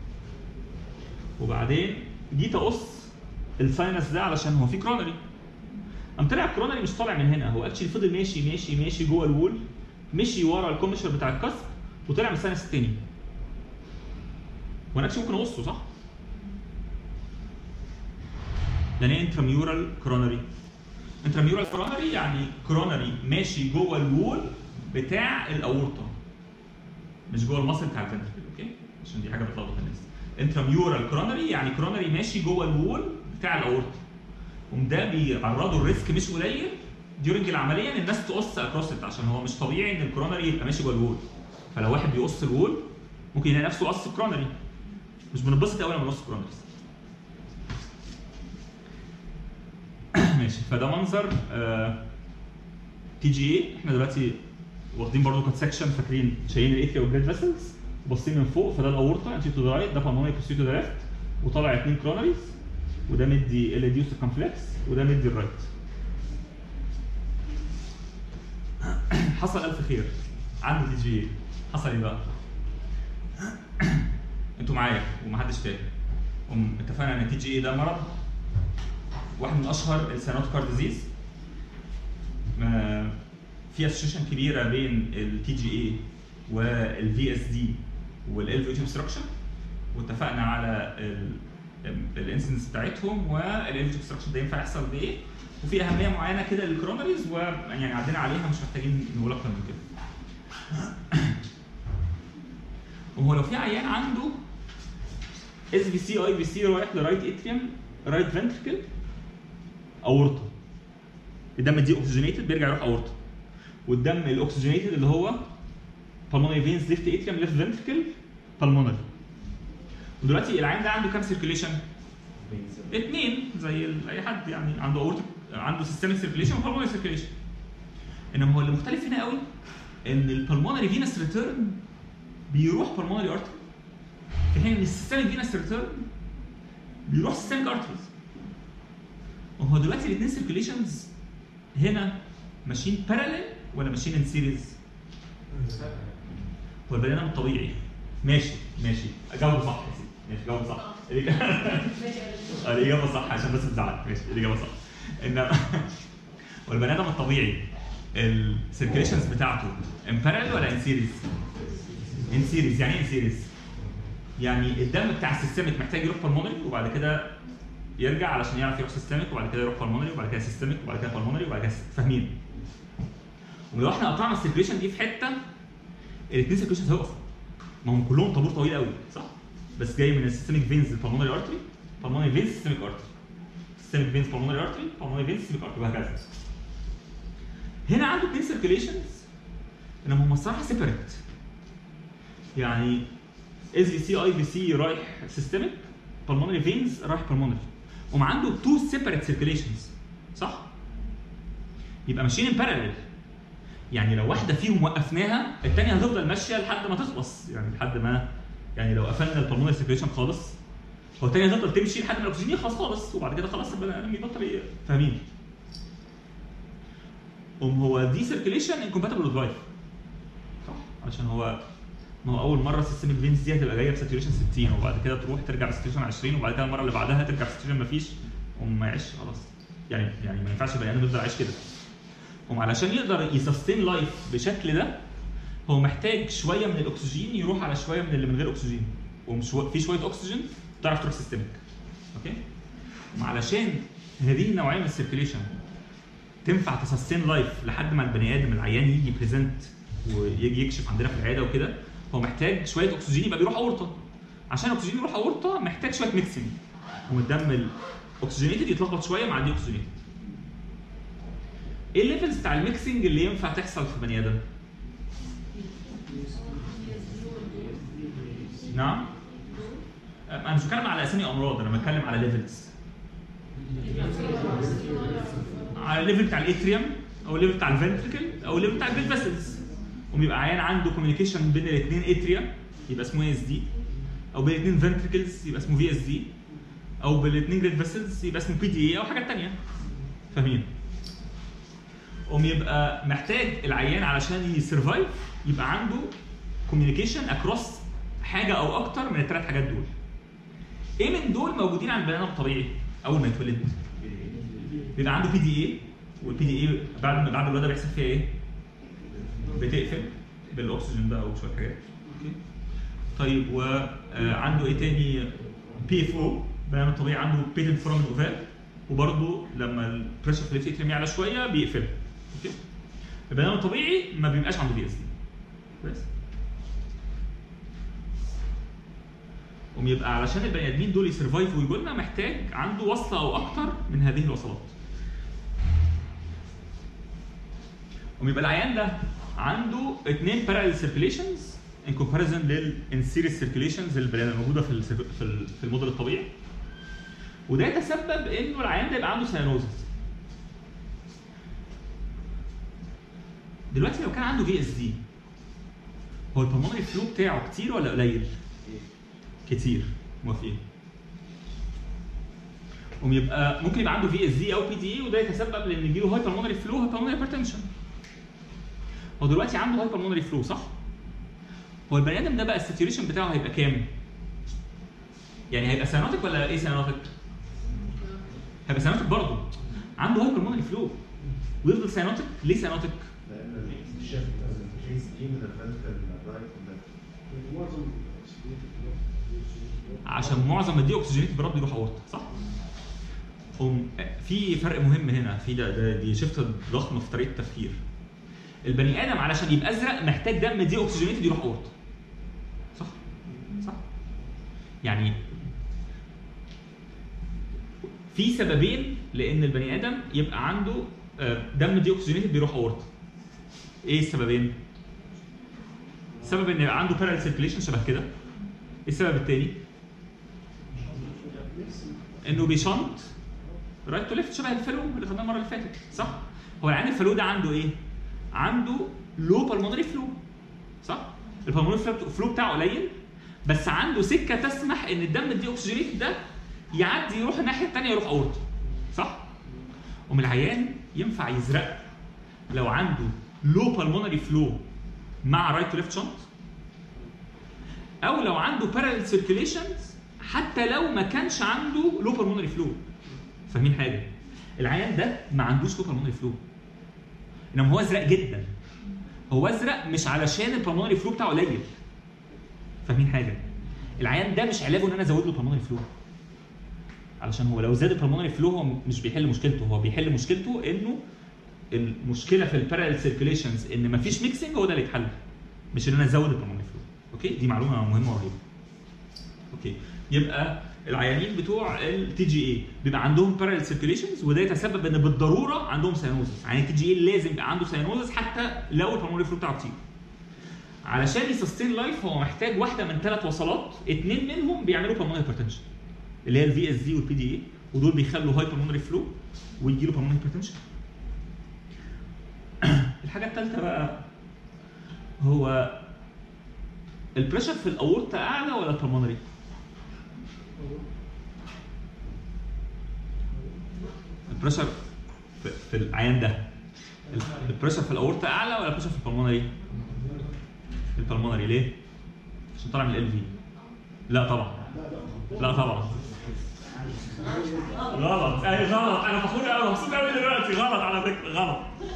A: وبعدين جيت اقص الساينس ده علشان هو في كرونري قام طلع الكرونري مش طالع من هنا هو اكشلي فضل ماشي ماشي ماشي جوه الوول مشي ورا الكوميشر بتاع الكسر وطلع من الساينس التاني وانا اكشلي ممكن اقصه صح؟ يعني ايه انتراميورال كرونري؟ انتراميورال كرونري يعني كرونري ماشي جوه الوول بتاع الاورطه مش جوه المصل بتاع الفنتركل اوكي عشان دي حاجه بتلخبط الناس انتراميورال كرونري يعني كرونري ماشي جوه الوول بتاع الاورطه وده بيعرضوا الريسك مش قليل ديورنج العمليه ان الناس تقص اكروس عشان هو مش طبيعي ان الكرونري يبقى ماشي جوه الوول فلو واحد بيقص الوول ممكن يلاقي نفسه قص الكرونري مش بنتبسط قوي لما نقص الكرونريز ماشي فده منظر تي جي اي احنا دلوقتي واخدين برضه كات سكشن فاكرين شايلين الايثيا والجريد فيسلز وباصين من فوق فده الاورطه انتي تو ذا رايت ده بالمونري بوستيو تو ذا ليفت وطالع اثنين كرونريز وده مدي ال دي سيركمفلكس وده مدي الرايت حصل الف خير عندي تي جي اي حصل ايه بقى؟ انتوا معايا ومحدش تاني قوم اتفقنا ان التي جي اي ده مرض واحد من اشهر السيانوتيكار ديزيز في اسوشيشن كبيره بين التي جي اي والفي اس دي والال في اوبستراكشن واتفقنا على الانسنس بتاعتهم والال في اوبستراكشن ده ينفع يحصل بايه وفي اهميه معينه كده للكرونريز ويعني عدينا عليها مش محتاجين نقول اكتر من كده وهو لو في عيان عنده اس في سي اي في سي رايح لرايت اتريوم رايت فنتركل اورطه الدم دي اوكسجينيتد بيرجع يروح اورطه والدم الاكسجينيتد اللي هو pulmonary veins left atrium left ventricle pulmonary ودلوقتي العين ده عنده كام سيركيليشن؟ اثنين زي ال- اي حد يعني عنده اورتيك عنده سيستميك سيركيليشن وبالمونري سيركيليشن انما هو اللي مختلف هنا قوي ان البلمونري فينس ريتيرن بيروح بالمونري ارتري في حين ان السيستميك فينس ريتيرن بيروح سيستميك ارتريز وهو دلوقتي الاثنين سيركيليشنز هنا ماشيين باراليل ولا ماشيين ان سيريز؟ هو البني ادم الطبيعي ماشي ماشي جاوب صح يا سيدي ماشي جاوب صح الإجابة- الاجابه صح عشان بس تزعل ماشي الاجابه صح انما والبني ادم الطبيعي السيركيليشنز بتاعته ان باراليل ولا ان سيريز؟ ان سيريز يعني ايه ان سيريز؟ يعني الدم بتاع السيستميك محتاج يروح بالمونري وبعد كده يرجع علشان يعرف يروح سيستميك وبعد كده يروح بالمونري وبعد كده سيستميك وبعد كده بالمونري وبعد كده فاهمين ولو احنا قطعنا السيركيليشن دي في حته الاثنين سيركيليشنز هيقفوا ما هم كلهم طابور طويل قوي صح بس جاي من السيستميك فينز للبلمونري ارتري بالمونري فينز سيستميك ارتري سيستميك فينز بالمونري ارتري بالمونري فينز سيستميك ارتري وهكذا هنا عنده اثنين سيركيليشنز انما هم الصراحه سيبريت يعني اس في سي اي في سي رايح سيستميك بالمونري فينز رايح بالمونري وما عنده تو سيبريت سيركيليشنز صح؟ يبقى ماشيين ان باراليل يعني لو واحده فيهم وقفناها الثانيه هتفضل ماشيه لحد ما تخلص يعني لحد ما يعني لو قفلنا البلمونري سيركيوليشن خالص هو الثانيه هتفضل تمشي لحد ما الاكسجين يخلص خالص وبعد كده خلاص البني ادم يبطل ي- فاهمين أم هو دي سيركيوليشن انكومباتبل وذ لايف صح عشان هو ما هو اول مره السيستميك فينز دي هتبقى جايه بساتوريشن 60 وبعد كده تروح ترجع بساتوريشن 20 وبعد كده المره اللي بعدها ترجع بساتوريشن ما فيش وما يعيش خلاص يعني يعني ما ينفعش البني ادم يفضل عايش كده هم علشان يقدر يسستين لايف بالشكل ده هو محتاج شويه من الاكسجين يروح على شويه من اللي من غير اكسجين ومشو... في شويه اكسجين تعرف تروح سيستمك اوكي وعلشان هذه النوعيه من السيركيليشن تنفع تسستين لايف لحد ما البني ادم العيان يجي بريزنت ويجي يكشف عندنا في العياده وكده هو محتاج شويه اكسجين يبقى بيروح اورطه عشان الاكسجين يروح اورطه محتاج شويه ميكسنج والدم الاكسجينيتد يتلخبط شويه مع الدي اكسجينيتد ايه الليفلز بتاع الميكسنج اللي ينفع تحصل في بني ادم؟ نعم انا مش بتكلم على اسامي امراض انا بتكلم على ليفلز على الليفل بتاع الاتريوم او الليفل بتاع الفنتريكل او الليفل بتاع البيت فيسلز وبيبقى عيان عنده كوميونيكيشن بين الاثنين اتريا يبقى اسمه اس دي او بين الاثنين فنتريكلز يبقى اسمه في اس دي او بين الاثنين جريد فيسلز يبقى اسمه بي دي اي او حاجات ثانيه فاهمين؟ قوم يبقى محتاج العيان علشان يسرفايف يبقى عنده كوميونيكيشن اكروس حاجه او اكتر من الثلاث حاجات دول. ايه من دول موجودين عند البني ادم الطبيعي اول ما يتولد؟ بيبقى عنده بي دي اي والبي دي اي بعد ما بعد الولاده بيحصل فيها ايه؟ بتقفل بالاكسجين بقى وشويه حاجات. اوكي. طيب وعنده ايه تاني؟ بي اف او البني ادم الطبيعي عنده بيتنت فورامين اوفال وبرده لما البريشر في الليفت يعلى شويه بيقفل اوكي البني ادم الطبيعي ما بيبقاش عنده بي اس دي كويس قوم يبقى علشان البني ادمين دول يسرفايفوا ويجوا لنا محتاج عنده وصله او اكتر من هذه الوصلات قوم يبقى العيان ده عنده اثنين بارallel سيركيليشنز ان كومباريزون للانسيريس سيركيليشنز اللي الموجوده في ال في ال- في الموديل الطبيعي وده يتسبب انه العيان ده يبقى عنده سيانوزس دلوقتي لو كان عنده في اس دي هو البلمونري فلو بتاعه كتير ولا قليل؟ كتير موافقين قوم يبقى ممكن يبقى عنده في اس دي او بي دي اي وده يتسبب لان يجيله هاي بالمونري فلو هاي بالمونري هايبرتنشن هو دلوقتي عنده هاي بالمونري فلو صح؟ هو البني ادم ده بقى الساتوريشن بتاعه هيبقى كام؟ يعني هيبقى سيانوتيك ولا ايه سيانوتيك؟ هيبقى سيانوتيك برضه عنده هاي بالمونري فلو ويفضل سيانوتيك ليه سيانوتيك؟
B: لان الشيفت الفيس دي من الفنترال رايت
C: معظم
A: عشان معظم الدي اوكسجينيت برد يروح اورطه صح؟ قوم في فرق مهم هنا في ده, ده دي شفت ضخمه في طريقه التفكير البني ادم علشان يبقى ازرق محتاج دم دي اوكسجينيتد يروح اورطه صح؟ صح؟ يعني في سببين لان البني ادم يبقى عنده آه، دم دي اوكسجينيتد بيروح اورطه ايه السببين؟ السبب ان يبقى عنده بارال سيركيليشن شبه كده ايه السبب التاني؟ انه بيشنط رايت تو ليفت شبه الفلو اللي خدناه المره اللي فاتت صح؟ هو العين الفلو ده عنده ايه؟ عنده لو بالمونري فلو صح؟ البالمونري فلو فلو بتاعه قليل بس عنده سكه تسمح ان الدم الدي اوكسجينيت ده يعدي يروح الناحيه الثانيه يروح اورطه صح؟ ومن العيان ينفع يزرق لو عنده لو بالمونري فلو مع رايت تو ليفت شنط او لو عنده بارallel سيركيليشنز حتى لو ما كانش عنده لو بالمونري فلو فاهمين حاجه العيان ده ما عندوش لو بالمونري فلو انما هو ازرق جدا هو ازرق مش علشان البلمونري فلو بتاعه قليل فاهمين حاجه العيان ده مش علاجه ان انا ازود له البلمونري فلو علشان هو لو زاد البلمونري فلو هو مش بيحل مشكلته هو بيحل مشكلته انه المشكله في البارallel سيركيليشنز ان مفيش ميكسنج هو ده اللي يتحل مش ان انا ازود البلمونري فلو اوكي دي معلومه مهمه ورهيبه اوكي يبقى العيانين بتوع التي جي اي بيبقى عندهم بارallel سيركيليشنز وده يتسبب ان بالضروره عندهم سيانوزس يعني التي جي اي لازم يبقى عنده سيانوزس حتى لو البلمونري فلو بتاعه كتير علشان يسستين لايف هو محتاج واحده من ثلاث وصلات اثنين منهم بيعملوا بالمونري هايبرتنشن اللي هي الفي اس دي والبي دي اي ودول بيخلوا هاي بالمونري فلو ويجي له بالمونري هايبرتنشن الحاجه الثالثه بقى هو البريشر في الاورطه اعلى ولا البلمونري؟ البريشر في, في العيان ده ال- البريشر في الاورطه اعلى ولا البريشر في البلمونري؟ البلمونري ليه؟ عشان طالع من ال في لا طبعا لا طبعا غلط اي غلط انا فخور قوي مبسوط قوي دلوقتي غلط على فكره غلط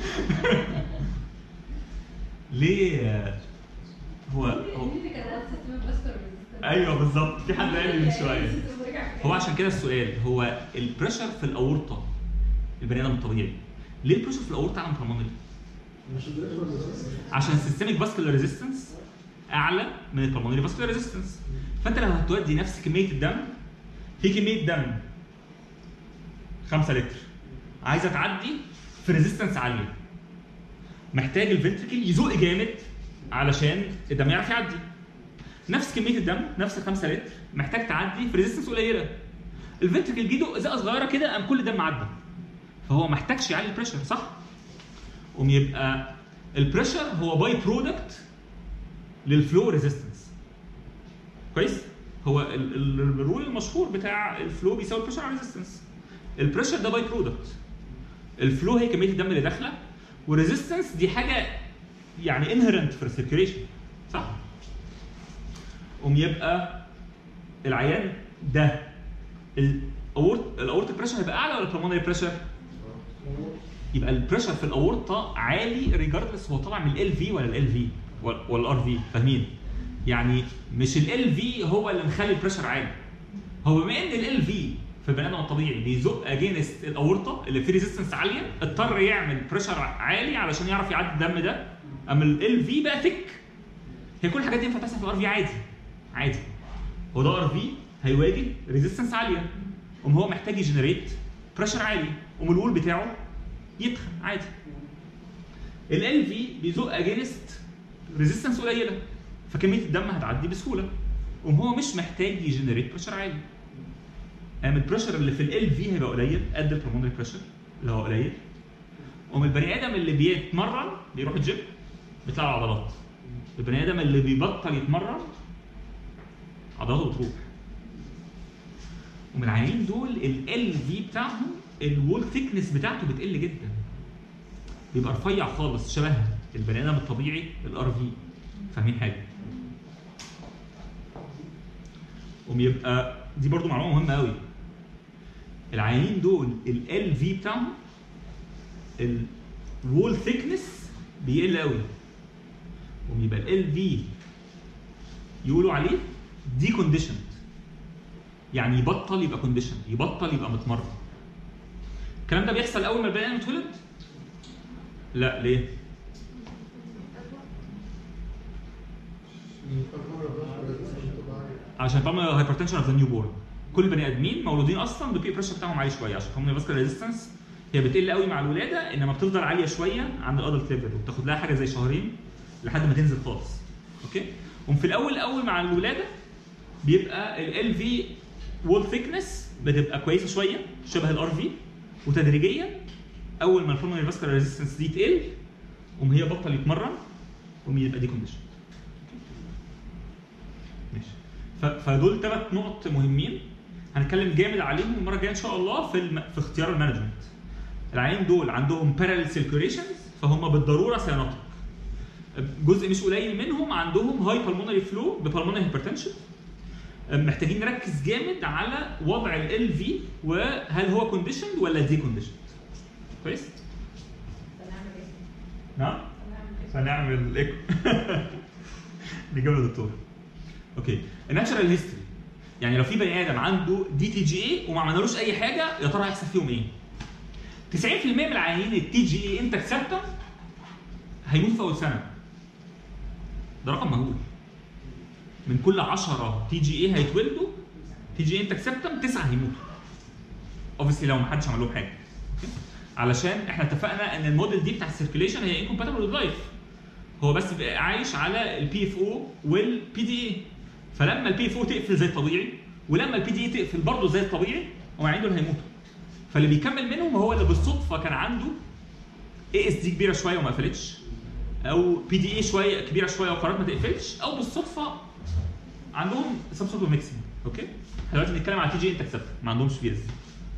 A: ليه هو هو
D: مين اللي كان قاعد سيستم الباستر
A: ايوه بالظبط في حد قال لي من شويه هو عشان كده السؤال هو البريشر في الاورطه البني ادم الطبيعي ليه البريشر في الاورطه اعلى من البلمونري؟ عشان السيستميك فاسكولار ريزيستنس اعلى من البلمونري فاسكولار ريزيستنس فانت لو هتودي نفس كميه الدم في كميه دم 5 لتر عايزه تعدي في ريزيستنس عاليه محتاج الفنتركل يزق جامد علشان الدم يعرف يعدي نفس كميه الدم نفس ال 5 لتر محتاج تعدي في ريزيستنس قليله الفنتركل جيده زقه صغيره كده قام كل الدم عدى فهو ما احتاجش يعلي البريشر صح؟ قوم يبقى البريشر هو باي برودكت للفلو ريزيستنس كويس؟ هو ال- ال- الرول المشهور بتاع الفلو بيساوي البريشر على الريزيستنس البريشر ده باي برودكت الفلو هي كميه الدم اللي داخله والريزيستنس دي حاجه يعني انهرنت في السيركيوليشن صح؟ قوم يبقى العيان ده الاورت الاورتيك بريشر هيبقى اعلى ولا البلمونري بريشر؟ يبقى البريشر في الاورطه عالي ريجاردلس هو طالع من ال في ولا ال في ولا الار في فاهمين؟ يعني مش ال في هو اللي مخلي البريشر عالي هو بما ان ال في في البني ادم الطبيعي بيزق اجينست الاورطه اللي فيه ريزيستنس عاليه اضطر يعمل بريشر عالي علشان يعرف يعدي الدم ده اما ال في بقى ثيك هي كل الحاجات دي ينفع تحصل في الار في عادي عادي هو ده ار في هيواجه ريزيستنس عاليه قوم هو محتاج يجنريت بريشر عالي قوم الوول بتاعه يتخن عادي ال في بيزق اجينست ريزيستنس قليله فكميه الدم هتعدي بسهوله قوم هو مش محتاج يجنريت بريشر عالي قام البريشر اللي في ال في هيبقى قليل قد البلمونري بريشر اللي هو قليل قوم البني ادم اللي بيتمرن بيروح الجيم بيطلع له عضلات البني ادم اللي بيبطل يتمرن عضلاته بتروح ومن العيانين دول ال في بتاعهم الوول ثيكنس بتاعته بتقل جدا بيبقى رفيع خالص شبه البني ادم الطبيعي الار في فاهمين حاجه قوم يبقى دي برضو معلومه مهمه قوي العيانين دول ال في بتاعهم الوول ثيكنس بيقل قوي قوم يبقى ال في يقولوا عليه دي كونديشند يعني يبطل يبقى كونديشن يبطل يبقى متمرن الكلام ده بيحصل اول ما البني ادم يتولد لا ليه عشان طبعا هايبرتنشن اوف ذا نيو بورن كل البني ادمين مولودين اصلا بالبي بريشر بتاعهم عالي شويه عشان هم فاسكولار ريزيستنس هي بتقل قوي مع الولاده انما بتفضل عاليه شويه عند الادلت ليفل وبتاخد لها حاجه زي شهرين لحد ما تنزل خالص اوكي وفي الاول اول مع الولاده بيبقى ال في وول ثيكنس بتبقى كويسه شويه شبه الار في وتدريجيا اول ما الفورمال فاسكولار ريزيستنس دي تقل قوم هي بطل يتمرن قوم يبقى دي كونديشن ماشي ف- فدول ثلاث نقط مهمين هنتكلم جامد عليهم المره الجايه ان شاء الله في الم... في اختيار المانجمنت العيانين دول عندهم بارالل سيركيوليشنز فهم بالضروره سيانوتيك جزء مش قليل منهم عندهم هاي بالمونري فلو ببالمونري هايبرتنشن محتاجين نركز جامد على وضع ال في وهل هو كونديشن ولا دي كونديشن كويس
D: هنعمل ايه؟
A: نعم
D: هنعمل ايه؟
A: هنعمل ايكو نجيب له دكتور اوكي الناتشرال هيستوري يعني لو في بني ادم عنده دي تي جي اي وما عملنالوش اي حاجه يا ترى هيحصل فيهم ايه 90% من العيانين التي جي اي انت ثابته هيموت في اول سنه ده رقم مهول من كل 10 تي جي اي هيتولدوا تي جي اي انت سبتم تسعه هيموتوا اوبسلي لو ما حدش عمل لهم حاجه أوكي؟ علشان احنا اتفقنا ان الموديل دي بتاع السيركيليشن هي انكومباتبل وذ لايف هو بس بيبقى عايش على البي اف او والبي دي اي فلما البي اف او تقفل زي الطبيعي ولما البي دي اي تقفل برضه زي الطبيعي هم عندهم هيموتوا فاللي بيكمل منهم هو اللي بالصدفه كان عنده اي اس دي كبيره شويه وما قفلتش او بي دي اي شويه كبيره شويه وقررت ما تقفلش او بالصدفه عندهم سم سورت ميكسنج اوكي احنا دلوقتي بنتكلم على تي جي انت اكسبت ما عندهمش في اس دي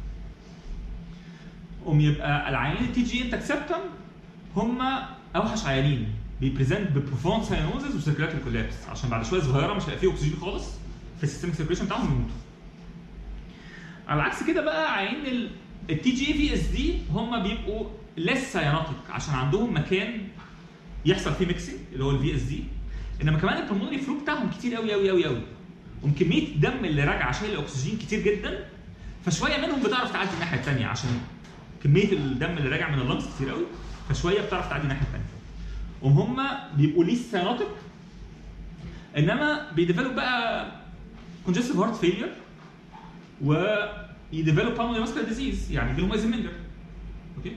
A: قوم يبقى العيانين التي جي انت اكسبتم هم اوحش عيانين بيبريزنت ببروفوند ساينوزز وسيركيلاتري كولابس عشان بعد شويه صغيره مش هيبقى فيه اكسجين خالص في السيستمك سيركيليشن بتاعهم يموتوا على عكس كده بقى عيان التي جي في اس دي هم بيبقوا لسه ساينوتيك عشان عندهم مكان يحصل فيه ميكسنج اللي هو الفي اس دي انما كمان البلمونري فلو بتاعهم كتير قوي قوي قوي قوي وكميه الدم اللي راجعه شايل الاكسجين كتير جدا فشويه منهم بتعرف تعدي الناحيه الثانيه عشان كميه الدم اللي راجع من اللنجز كتير قوي فشويه بتعرف تعدي الناحيه الثانيه وهم بيبقوا ليس ساينوتيك انما بيديفلوب بقى كونجستيف هارت فيلير ويديفلوب بالمونري ماسكولار ديزيز يعني يجي لهم ايزنمنجر اوكي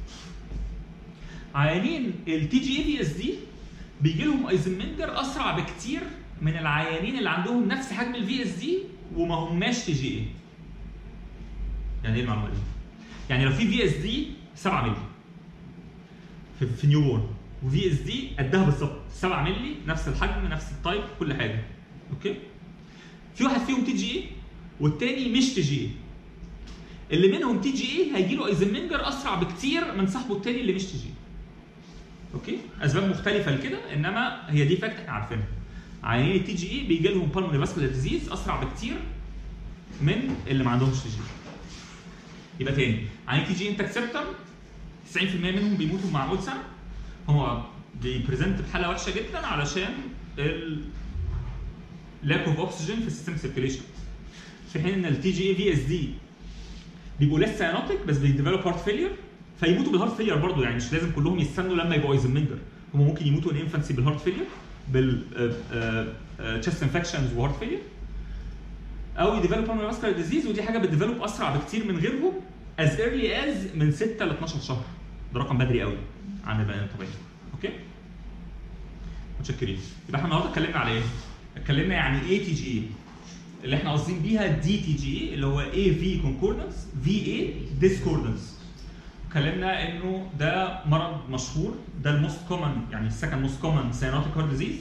A: عيانين التي جي اي في اس دي بيجي لهم ايزنمنجر اسرع بكتير من العيانين اللي عندهم نفس حجم الفي اس دي وما هماش تي جي اي يعني ايه المعلومه دي؟ يعني لو في في اس دي 7 مللي في, في نيو بورن وفي اس دي قدها بالظبط 7 مللي نفس الحجم نفس التايب كل حاجه اوكي في واحد فيهم تي جي اي والتاني مش تي جي اي اللي منهم تي جي اي هيجي له ايزنمنجر اسرع بكتير من صاحبه التاني اللي مش تي جي اوكي اسباب مختلفه لكده انما هي دي فاكت احنا عارفينها عيانين التي جي اي بيجي لهم بالمونري فاسكولار ديزيز اسرع بكتير من اللي ما عندهمش تي جي يبقى تاني عيانين تي جي انت اكسبتم 90% منهم بيموتوا مع اول سنه هو بيبريزنت بحاله وحشه جدا علشان ال lack of oxygen في السيستم سيركيليشن في حين ان التي جي اي في اس دي بيبقوا لسه ساينوتيك بس بيديفلوب هارت فيلير فيموتوا بالهارت فيلير برضه يعني مش لازم كلهم يستنوا لما يبقوا ايزنمنجر هم ممكن يموتوا ان انفانسي بالهارت فيلير بال تشست انفكشنز وهارت فيلير او يديفلوب بالمونري فاسكولار ديزيز ودي حاجه بتديفلوب اسرع بكتير من غيرهم از ايرلي از من 6 ل 12 شهر ده رقم بدري قوي عن البني ادم الطبيعي اوكي متشكرين يبقى احنا النهارده اتكلمنا على ايه؟ اتكلمنا يعني ايه تي جي اي اللي احنا قاصدين بيها دي تي جي اي اللي هو اي في كونكوردنس في اي ديسكوردنس اتكلمنا انه ده مرض مشهور ده الموست كومن يعني السكند موست كومن سيانوتيك هارت ديزيز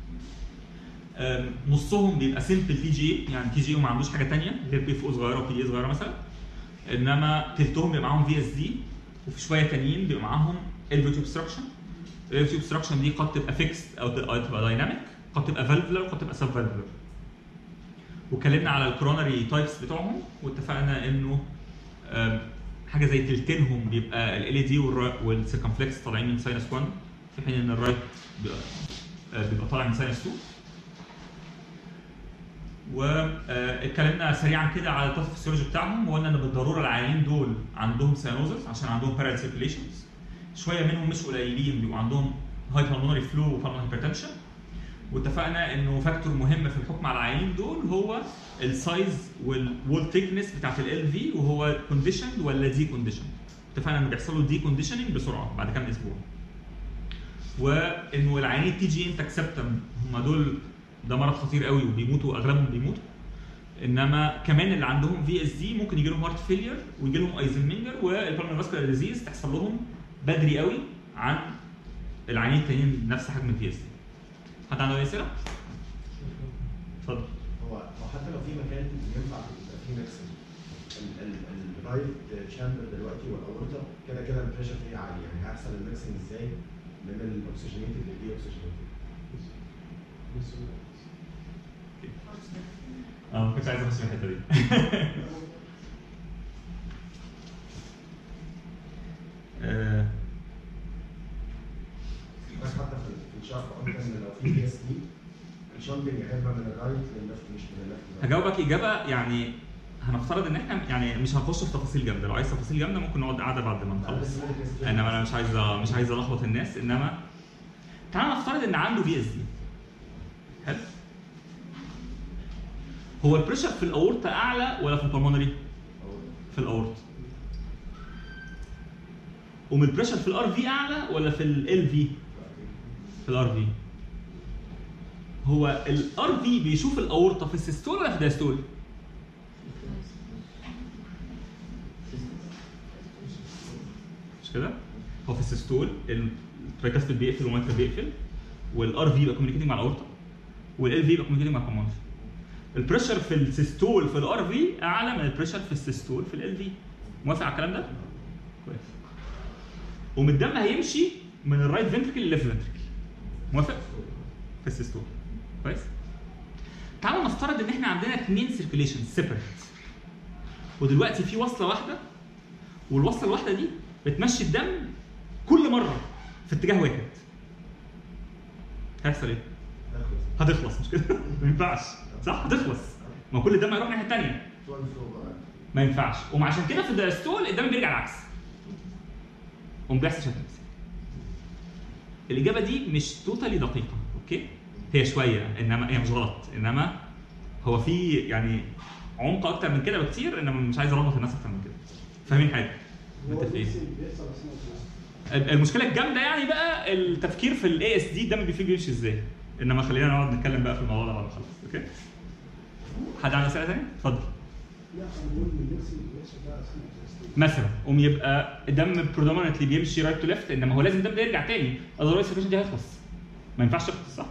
A: نصهم بيبقى سمبل تي جي اي يعني تي جي اي وما عندوش حاجه ثانيه غير بي اف او صغيره وبي دي صغيره مثلا انما تلتهم بيبقى معاهم في اس دي وفي شويه تانيين بيبقى معاهم الفيو اوبستراكشن الفيو اوبستراكشن دي قد تبقى فيكست او تبقى دايناميك قد تبقى فالفولر وقد تبقى سب فالفولر واتكلمنا على الكوروناري تايبس بتوعهم واتفقنا انه آم، حاجه زي تلتينهم بيبقى ال اي دي والسيركمفلكس طالعين من ساينس 1 في حين ان الرايت بيبقى آه، بيبقى طالع من ساينس 2 واتكلمنا سريعا كده على الباثوفيسيولوجي بتاعهم وقلنا ان بالضروره العيانين دول عندهم سيانوزس عشان عندهم بارال سيركيليشنز شويه منهم مش قليلين بيبقوا عندهم هاي بالمونري فلو وبالمونري هايبرتنشن واتفقنا انه فاكتور مهم في الحكم على العيانين دول هو السايز والوول ثيكنس بتاعت ال في وهو كونديشن ولا دي كونديشن اتفقنا انه بيحصل له دي كونديشننج بسرعه بعد كام اسبوع وانه العيانين تي جي انت اكسبتم هم دول ده مرض خطير قوي وبيموتوا اغلبهم بيموتوا انما كمان اللي عندهم في اس دي ممكن يجي لهم هارت فيلير ويجي لهم ايزنمنجر والبالمونري فاسكولار ديزيز تحصل لهم بدري قوي عن العيانين التانيين نفس حجم الفي اس دي حد عنده اي اسئله؟ اتفضل
E: هو هو حتى لو في مكان ينفع يبقى فيه ميكسنج الرايت تشامبر دلوقتي والاورطه كده كده البريشر فيها عالي يعني هيحصل الميكسنج ازاي من الاكسجينيتد للدي اوكسجينيتد
A: اه كنت عايز اخش في الحته دي آه،
E: بس حتى في في الشرح قلنا ان لو في بي اس دي الشامبر يحبها من الرايت للليفت مش من الليفت
A: هجاوبك اجابه يعني هنفترض ان احنا يعني مش هنخش في تفاصيل جامده لو عايز تفاصيل جامده ممكن نقعد قاعده بعد ما نخلص انما انا مش عايز مش عايز الخبط الناس انما تعال نفترض ان عنده في اس دي حلو هو البريشر في الاورطه اعلى ولا في البلمونري؟ في الاورط ومن البريشر في الار في اعلى ولا في ال في؟ في الار في هو الار في بيشوف الاورطه في السيستول ولا في الدايستول؟ مش كده؟ هو في السيستول الترايكاسبيد بيقفل والمايترال بيقفل والار في يبقى كوميونيكيتنج مع الاورطه والال في يبقى كوميونيكيتنج مع الكوماند البريشر في السيستول في الار في اعلى من البريشر في السيستول في ال في موافق على الكلام ده؟ كويس ومن الدم هيمشي من الرايت فنتركل للليفت فنتركل موافق؟ في السيستول كويس؟ تعالوا نفترض ان احنا عندنا اثنين سيركيليشن سيبريت ودلوقتي في وصله واحده والوصله الواحده دي بتمشي الدم كل مره في اتجاه واحد هيحصل ايه؟
E: تخلص
A: هتخلص مش كده؟ ما ينفعش صح؟ هتخلص ما كل الدم هيروح الناحيه الثانيه
E: تو اند فرو بقى
A: ما ينفعش وعشان كده في الدايستول الدم بيرجع العكس قوم بيحصل شكل الاجابه دي مش توتالي دقيقه اوكي هي شويه انما هي مش غلط انما هو في يعني عمق اكتر من كده بكتير انما مش عايز اربط الناس اكتر من كده فاهمين حاجه متفقين المشكله الجامده يعني بقى التفكير في الاي اس دي الدم فيه بيمشي ازاي انما خلينا نقعد نتكلم بقى في الموضوع ده بعد ما نخلص اوكي حد عنده اسئله ثانيه اتفضل مثلا قوم يبقى الدم برودومينتلي بيمشي رايت تو ليفت انما هو لازم الدم ده يرجع تاني اذروايز السيركيشن دي هيخلص ما ينفعش تخلص صح؟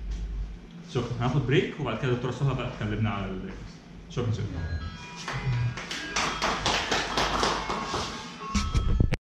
A: شكرا هناخد بريك وبعد كده دكتوره سهى بقى تكلمنا على ال- شكرا شكرا